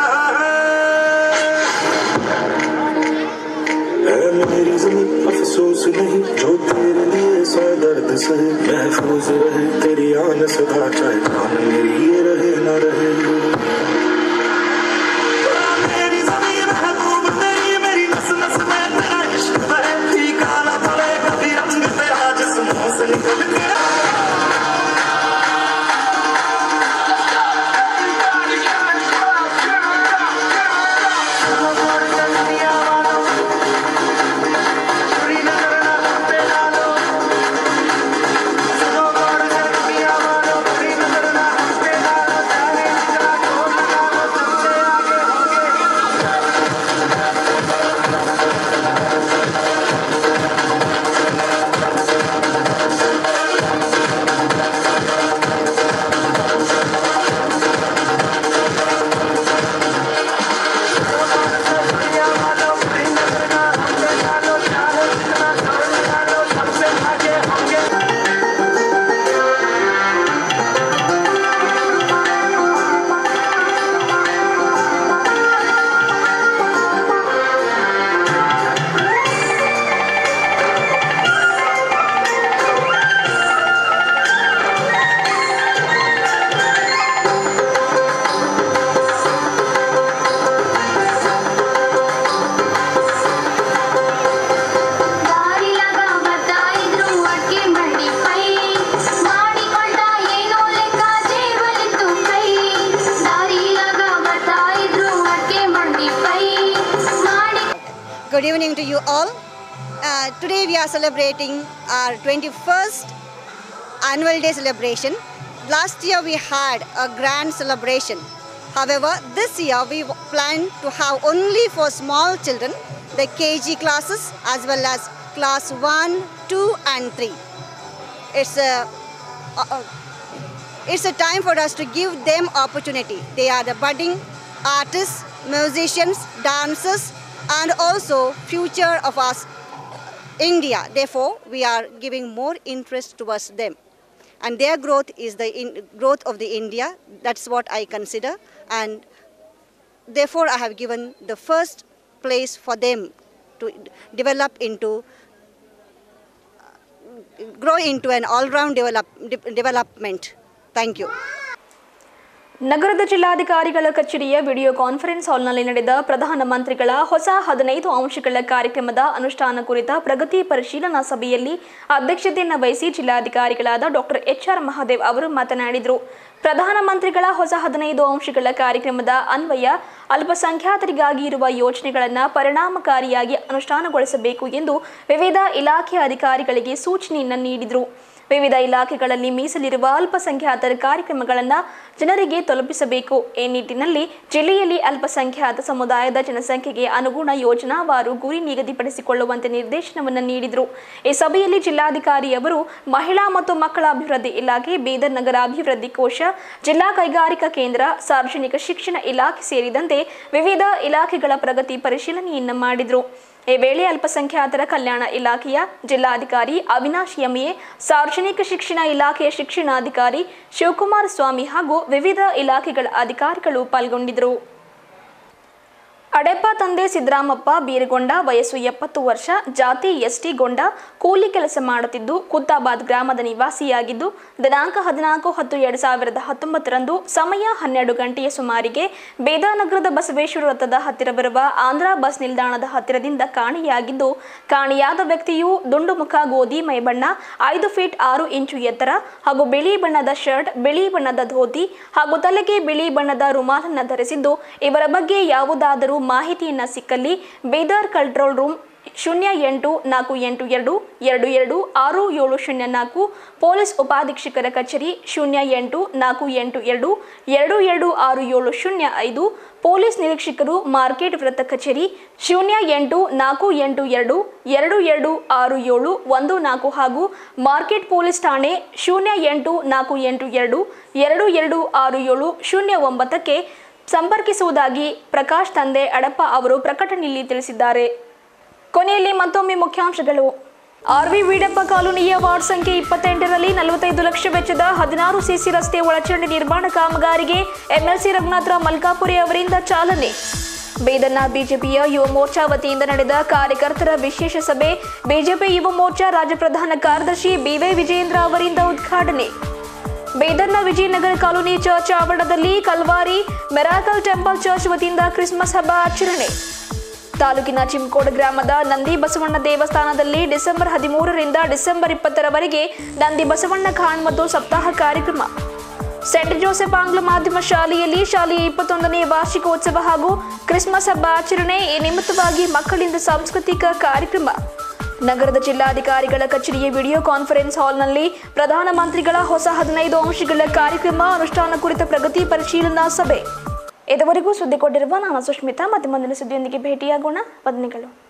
है ऐ मेरी जमीन अफसोस नहीं जो तेरे लिए सौ दर्द सहे महफूज रहे तेरी आन सदा चाहे जान मेरी ये रहे न रहे मेरी जमीन है खूब तेरी मेरी नस नस में तेरा इश्क बहती काला पड़े कभी रंग तेरा जिस्मों से निकल के ದಾರಿಯಾಗ ಬರ್ತಾ ಇದ್ರು ಅಡ್ಗೆ ಮಂಡಿ ಪೈ ಮಾಡಿಕೊಂಡ ಏನೋ ಲೆಕ್ಕ ಜೇಬಲಿತ್ತು ಕೈ ದಾರಿಯಾಗ ಬರ್ತಾ ಇದ್ರು ಅಡ್ಗೆ ಮಂಡಿ ಪೈ ಮಾಡಿ Good evening to you all. Uh, today we are celebrating our 21st annual day celebration. Last year we had a grand celebration. However, this year we plan to have only for small children the KG classes as well as class 1, 2 and 3. It's a, uh, uh, It's a time for us to give them opportunity. They are the budding artists, musicians, dancers, and also future of us, India. Therefore, we are giving more interest towards them. And their growth is the in, growth of the India. That's what I consider. And therefore, I have given the first place for them to develop into grow into an all-round develop, de- development. Thank you. ನಗರದ ಜಿಲ್ಲಾಧಿಕಾರಿಗಳ ಕಚೇರಿಯ video conference ಹಾಲ್ನಲ್ಲಿ ನಡೆದ ಪ್ರಧಾನಮಂತ್ರಿಗಳ ಹೊಸ ಹದಿನೈದು ಅಂಶಗಳ ಕಾರ್ಯಕ್ರಮದ ಅನುಷ್ಠಾನ ಕುರಿತ ಪ್ರಗತಿ ಪರಿಶೀಲನಾ ಸಭೆಯಲ್ಲಿ ಅಧ್ಯಕ್ಷತೆಯನ್ನು ವಹಿಸಿ ಜಿಲ್ಲಾಧಿಕಾರಿಗಳಾದ ಡಾಕ್ಟರ್ ಎಚ್ ಆರ್ ಮಹಾದೇವ್ ಅವರು ಮಾತನಾಡಿದರು ಪ್ರಧಾನಮಂತ್ರಿಗಳ ಹೊಸ ಹದಿನೈದು ಅಂಶಗಳ ಕಾರ್ಯಕ್ರಮದ ಅನ್ವಯ ಅಲ್ಪಸಂಖ್ಯಾತರಿಗಾಗಿ ಇರುವ ಯೋಜನೆಗಳನ್ನು ಪರಿಣಾಮಕಾರಿಯಾಗಿ ಅನುಷ್ಠಾನಗೊಳಿಸಬೇಕು ಎಂದು ವಿವಿಧ ಇಲಾಖೆ ಅಧಿಕಾರಿಗಳಿಗೆ ಸೂಚನೆಯನ್ನು ನೀಡಿದರು ವಿವಿಧ ಇಲಾಖೆಗಳಲ್ಲಿ ಮೀಸಲಿರುವ ಅಲ್ಪಸಂಖ್ಯಾತರ ಕಾರ್ಯಕ್ರಮಗಳನ್ನು ಜನರಿಗೆ ತಲುಪಿಸಬೇಕು ಈ ನಿಟ್ಟಿನಲ್ಲಿ ಜಿಲ್ಲೆಯಲ್ಲಿ ಅಲ್ಪಸಂಖ್ಯಾತ ಸಮುದಾಯದ ಜನಸಂಖ್ಯೆಗೆ ಅನುಗುಣ ಯೋಜನಾವಾರು ಗುರಿ ನಿಗದಿಪಡಿಸಿಕೊಳ್ಳುವಂತೆ ನಿರ್ದೇಶನವನ್ನು ನೀಡಿದರು ಈ ಸಭೆಯಲ್ಲಿ ಜಿಲ್ಲಾಧಿಕಾರಿಯವರು ಮಹಿಳಾ ಮತ್ತು ಮಕ್ಕಳ ಅಭಿವೃದ್ಧಿ ಇಲಾಖೆ ಬೀದರ್ ನಗರ ಅಭಿವೃದ್ಧಿ ಕೋಶ ಜಿಲ್ಲಾ ಕೈಗಾರಿಕಾ ಕೇಂದ್ರ ಸಾರ್ವಜನಿಕ ಶಿಕ್ಷಣ ಇಲಾಖೆ ಸೇರಿದಂತೆ ವಿವಿಧ ಇಲಾಖೆಗಳ ಪ್ರಗತಿ ಪರಿಶೀಲನೆಯನ್ನು ಮಾಡಿದರು ಈ ವೇಳೆ ಅಲ್ಪಸಂಖ್ಯಾತರ ಕಲ್ಯಾಣ ಇಲಾಖೆಯ ಜಿಲ್ಲಾಧಿಕಾರಿ ಅವಿನಾಶ್ ಎಂಎ ಸಾರ್ವಜನಿಕ ಶಿಕ್ಷಣ ಇಲಾಖೆಯ ಶಿಕ್ಷಣಾಧಿಕಾರಿ ಶಿವಕುಮಾರ ಸ್ವಾಮಿ ಹಾಗೂ ವಿವಿಧ ಇಲಾಖೆಗಳ ಅಧಿಕಾರಿಗಳು ಪಾಲ್ಗೊಂಡಿದ್ದರು ಅಡೆಪ್ಪ ತಂದೆ ಸಿದ್ದರಾಮಪ್ಪ ಬೀರಗೊಂಡ ವಯಸ್ಸು ಎಪ್ಪತ್ತು ವರ್ಷ ಜಾತಿ ಎಸ್ಟಿ ಗೊಂಡ ಕೂಲಿ ಕೆಲಸ ಮಾಡುತ್ತಿದ್ದು ಕುತ್ತಾಬಾದ್ ಗ್ರಾಮದ ನಿವಾಸಿಯಾಗಿದ್ದು ದಿನಾಂಕ ಹದಿನಾಲ್ಕು ಹತ್ತು ಎರಡು ಸಾವಿರದ ಹತ್ತೊಂಬತ್ತರಂದು ಸಮಯ ಹನ್ನೆರಡು ಗಂಟೆಯ ಸುಮಾರಿಗೆ ಬೇದಾನಗರದ ಬಸವೇಶ್ವರ ವೃತ್ತದ ಹತ್ತಿರ ಬರುವ ಆಂಧ್ರ ಬಸ್ ನಿಲ್ದಾಣದ ಹತ್ತಿರದಿಂದ ಕಾಣೆಯಾಗಿದ್ದು ಕಾಣೆಯಾದ ವ್ಯಕ್ತಿಯು ದುಂಡು ಮುಖ ಗೋಧಿ ಮೈಬಣ್ಣ ಐದು ಫೀಟ್ ಆರು ಇಂಚು ಎತ್ತರ ಹಾಗೂ ಬಿಳಿ ಬಣ್ಣದ ಶರ್ಟ್ ಬಿಳಿ ಬಣ್ಣದ ಧೋತಿ ಹಾಗೂ ತಲೆಗೆ ಬಿಳಿ ಬಣ್ಣದ ರುಮಾಲನ್ನು ಧರಿಸಿದ್ದು ಇವರ ಬಗ್ಗೆ ಯಾವುದಾದರೂ ಮಾಹಿತಿಯನ್ನ ಸಿಕ್ಕಲ್ಲಿ ಬೀದರ್ ಕಂಟ್ರೋಲ್ ರೂಮ್ ಶೂನ್ಯ ಎಂಟು ನಾಲ್ಕು ಎಂಟು ಎರಡು ಎರಡು ಎರಡು ಆರು ಏಳು ಶೂನ್ಯ ನಾಲ್ಕು ಪೊಲೀಸ್ ಉಪಾಧೀಕ್ಷಕರ ಕಚೇರಿ ಶೂನ್ಯ ಎಂಟು ನಾಲ್ಕು ಎಂಟು ಎರಡು ಎರಡು ಎರಡು ಆರು ಏಳು ಶೂನ್ಯ ಐದು ಪೊಲೀಸ್ ನಿರೀಕ್ಷಕರು ಮಾರ್ಕೆಟ್ ವೃತ್ತ ಕಚೇರಿ ಶೂನ್ಯ ಎಂಟು ನಾಲ್ಕು ಎಂಟು ಎರಡು ಎರಡು ಎರಡು ಆರು ಏಳು ಒಂದು ನಾಲ್ಕು ಹಾಗೂ ಮಾರ್ಕೆಟ್ ಪೊಲೀಸ್ ಠಾಣೆ ಶೂನ್ಯ ಎಂಟು ನಾಲ್ಕು ಎಂಟು ಎರಡು ಎರಡು ಎರಡು ಆರು ಏಳು ಶೂನ್ಯ ಒಂಬತ್ತಕ್ಕೆ ಸಂಪರ್ಕಿಸುವುದಾಗಿ ಪ್ರಕಾಶ್ ತಂದೆ ಅಡಪ್ಪ ಅವರು ಪ್ರಕಟಣೆಯಲ್ಲಿ ತಿಳಿಸಿದ್ದಾರೆ ಕೊನೆಯಲ್ಲಿ ಮತ್ತೊಮ್ಮೆ ಮುಖ್ಯಾಂಶಗಳು ಆರ್ವಿ ವೀಡಪ್ಪ ಕಾಲೋನಿಯ ವಾರ್ಡ್ ಸಂಖ್ಯೆ ಇಪ್ಪತ್ತೆಂಟರಲ್ಲಿ ನಲವತ್ತೈದು ಲಕ್ಷ ವೆಚ್ಚದ ಹದಿನಾರು ಸಿಸಿ ರಸ್ತೆ ಒಳಚರಂಡಿ ನಿರ್ಮಾಣ ಕಾಮಗಾರಿಗೆ ಎಂಎಲ್ಸಿ ರಘುನಾಥರಾವ್ ಮಲ್ಕಾಪುರಿ ಅವರಿಂದ ಚಾಲನೆ ಬೇದನ್ನ ಬಿಜೆಪಿಯ ಯುವ ಮೋರ್ಚಾ ವತಿಯಿಂದ ನಡೆದ ಕಾರ್ಯಕರ್ತರ ವಿಶೇಷ ಸಭೆ ಬಿಜೆಪಿ ಯುವ ಮೋರ್ಚಾ ರಾಜ್ಯ ಪ್ರಧಾನ ಕಾರ್ಯದರ್ಶಿ ಬಿವೈ ವಿಜಯೇಂದ್ರ ಅವರಿಂದ ಉದ್ಘಾಟನೆ ಬೇದರ್ನ ವಿಜಯನಗರ ಕಾಲೋನಿ ಚರ್ಚ್ ಆವರಣದಲ್ಲಿ ಕಲ್ವಾರಿ ಮೆರಾಕಲ್ ಟೆಂಪಲ್ ಚರ್ಚ್ ವತಿಯಿಂದ ಕ್ರಿಸ್ಮಸ್ ಹಬ್ಬ ಆಚರಣೆ ತಾಲೂಕಿನ ಚಿಮ್ಕೋಡ್ ಗ್ರಾಮದ ನಂದಿ ಬಸವಣ್ಣ ದೇವಸ್ಥಾನದಲ್ಲಿ ಡಿಸೆಂಬರ್ ಹದಿಮೂರರಿಂದ ಡಿಸೆಂಬರ್ ಇಪ್ಪತ್ತರವರೆಗೆ ನಂದಿ ಬಸವಣ್ಣ ಖಾನ್ ಮತ್ತು ಸಪ್ತಾಹ ಕಾರ್ಯಕ್ರಮ ಸೆಂಟ್ ಜೋಸೆಫ್ ಆಂಗ್ಲ ಮಾಧ್ಯಮ ಶಾಲೆಯಲ್ಲಿ ಶಾಲೆಯ ಇಪ್ಪತ್ತೊಂದನೇ ವಾರ್ಷಿಕೋತ್ಸವ ಹಾಗೂ ಕ್ರಿಸ್ಮಸ್ ಹಬ್ಬ ಆಚರಣೆ ಈ ನಿಮಿತ್ತವಾಗಿ ಮಕ್ಕಳಿಂದ ಸಾಂಸ್ಕೃತಿಕ ಕಾರ್ಯಕ್ರಮ ನಗರದ ಜಿಲ್ಲಾಧಿಕಾರಿಗಳ ಕಚೇರಿಯ ವಿಡಿಯೋ ಕಾನ್ಫರೆನ್ಸ್ ಹಾಲ್ನಲ್ಲಿ ಪ್ರಧಾನಮಂತ್ರಿಗಳ ಹೊಸ ಹದಿನೈದು ಅಂಶಗಳ ಕಾರ್ಯಕ್ರಮ ಅನುಷ್ಠಾನ ಕುರಿತ ಪ್ರಗತಿ ಪರಿಶೀಲನಾ ಸಭೆ ಇದುವರೆಗೂ ಸುದ್ದಿ ಕೊಟ್ಟಿರುವ ನಾನು ಸುಷ್ಮಿತಾ ಮತ್ತೆ ಮುಂದಿನ ಸುದ್ದಿಯೊಂದಿಗೆ ಭೇಟಿಯಾಗೋಣ ವಂದನೆಗಳು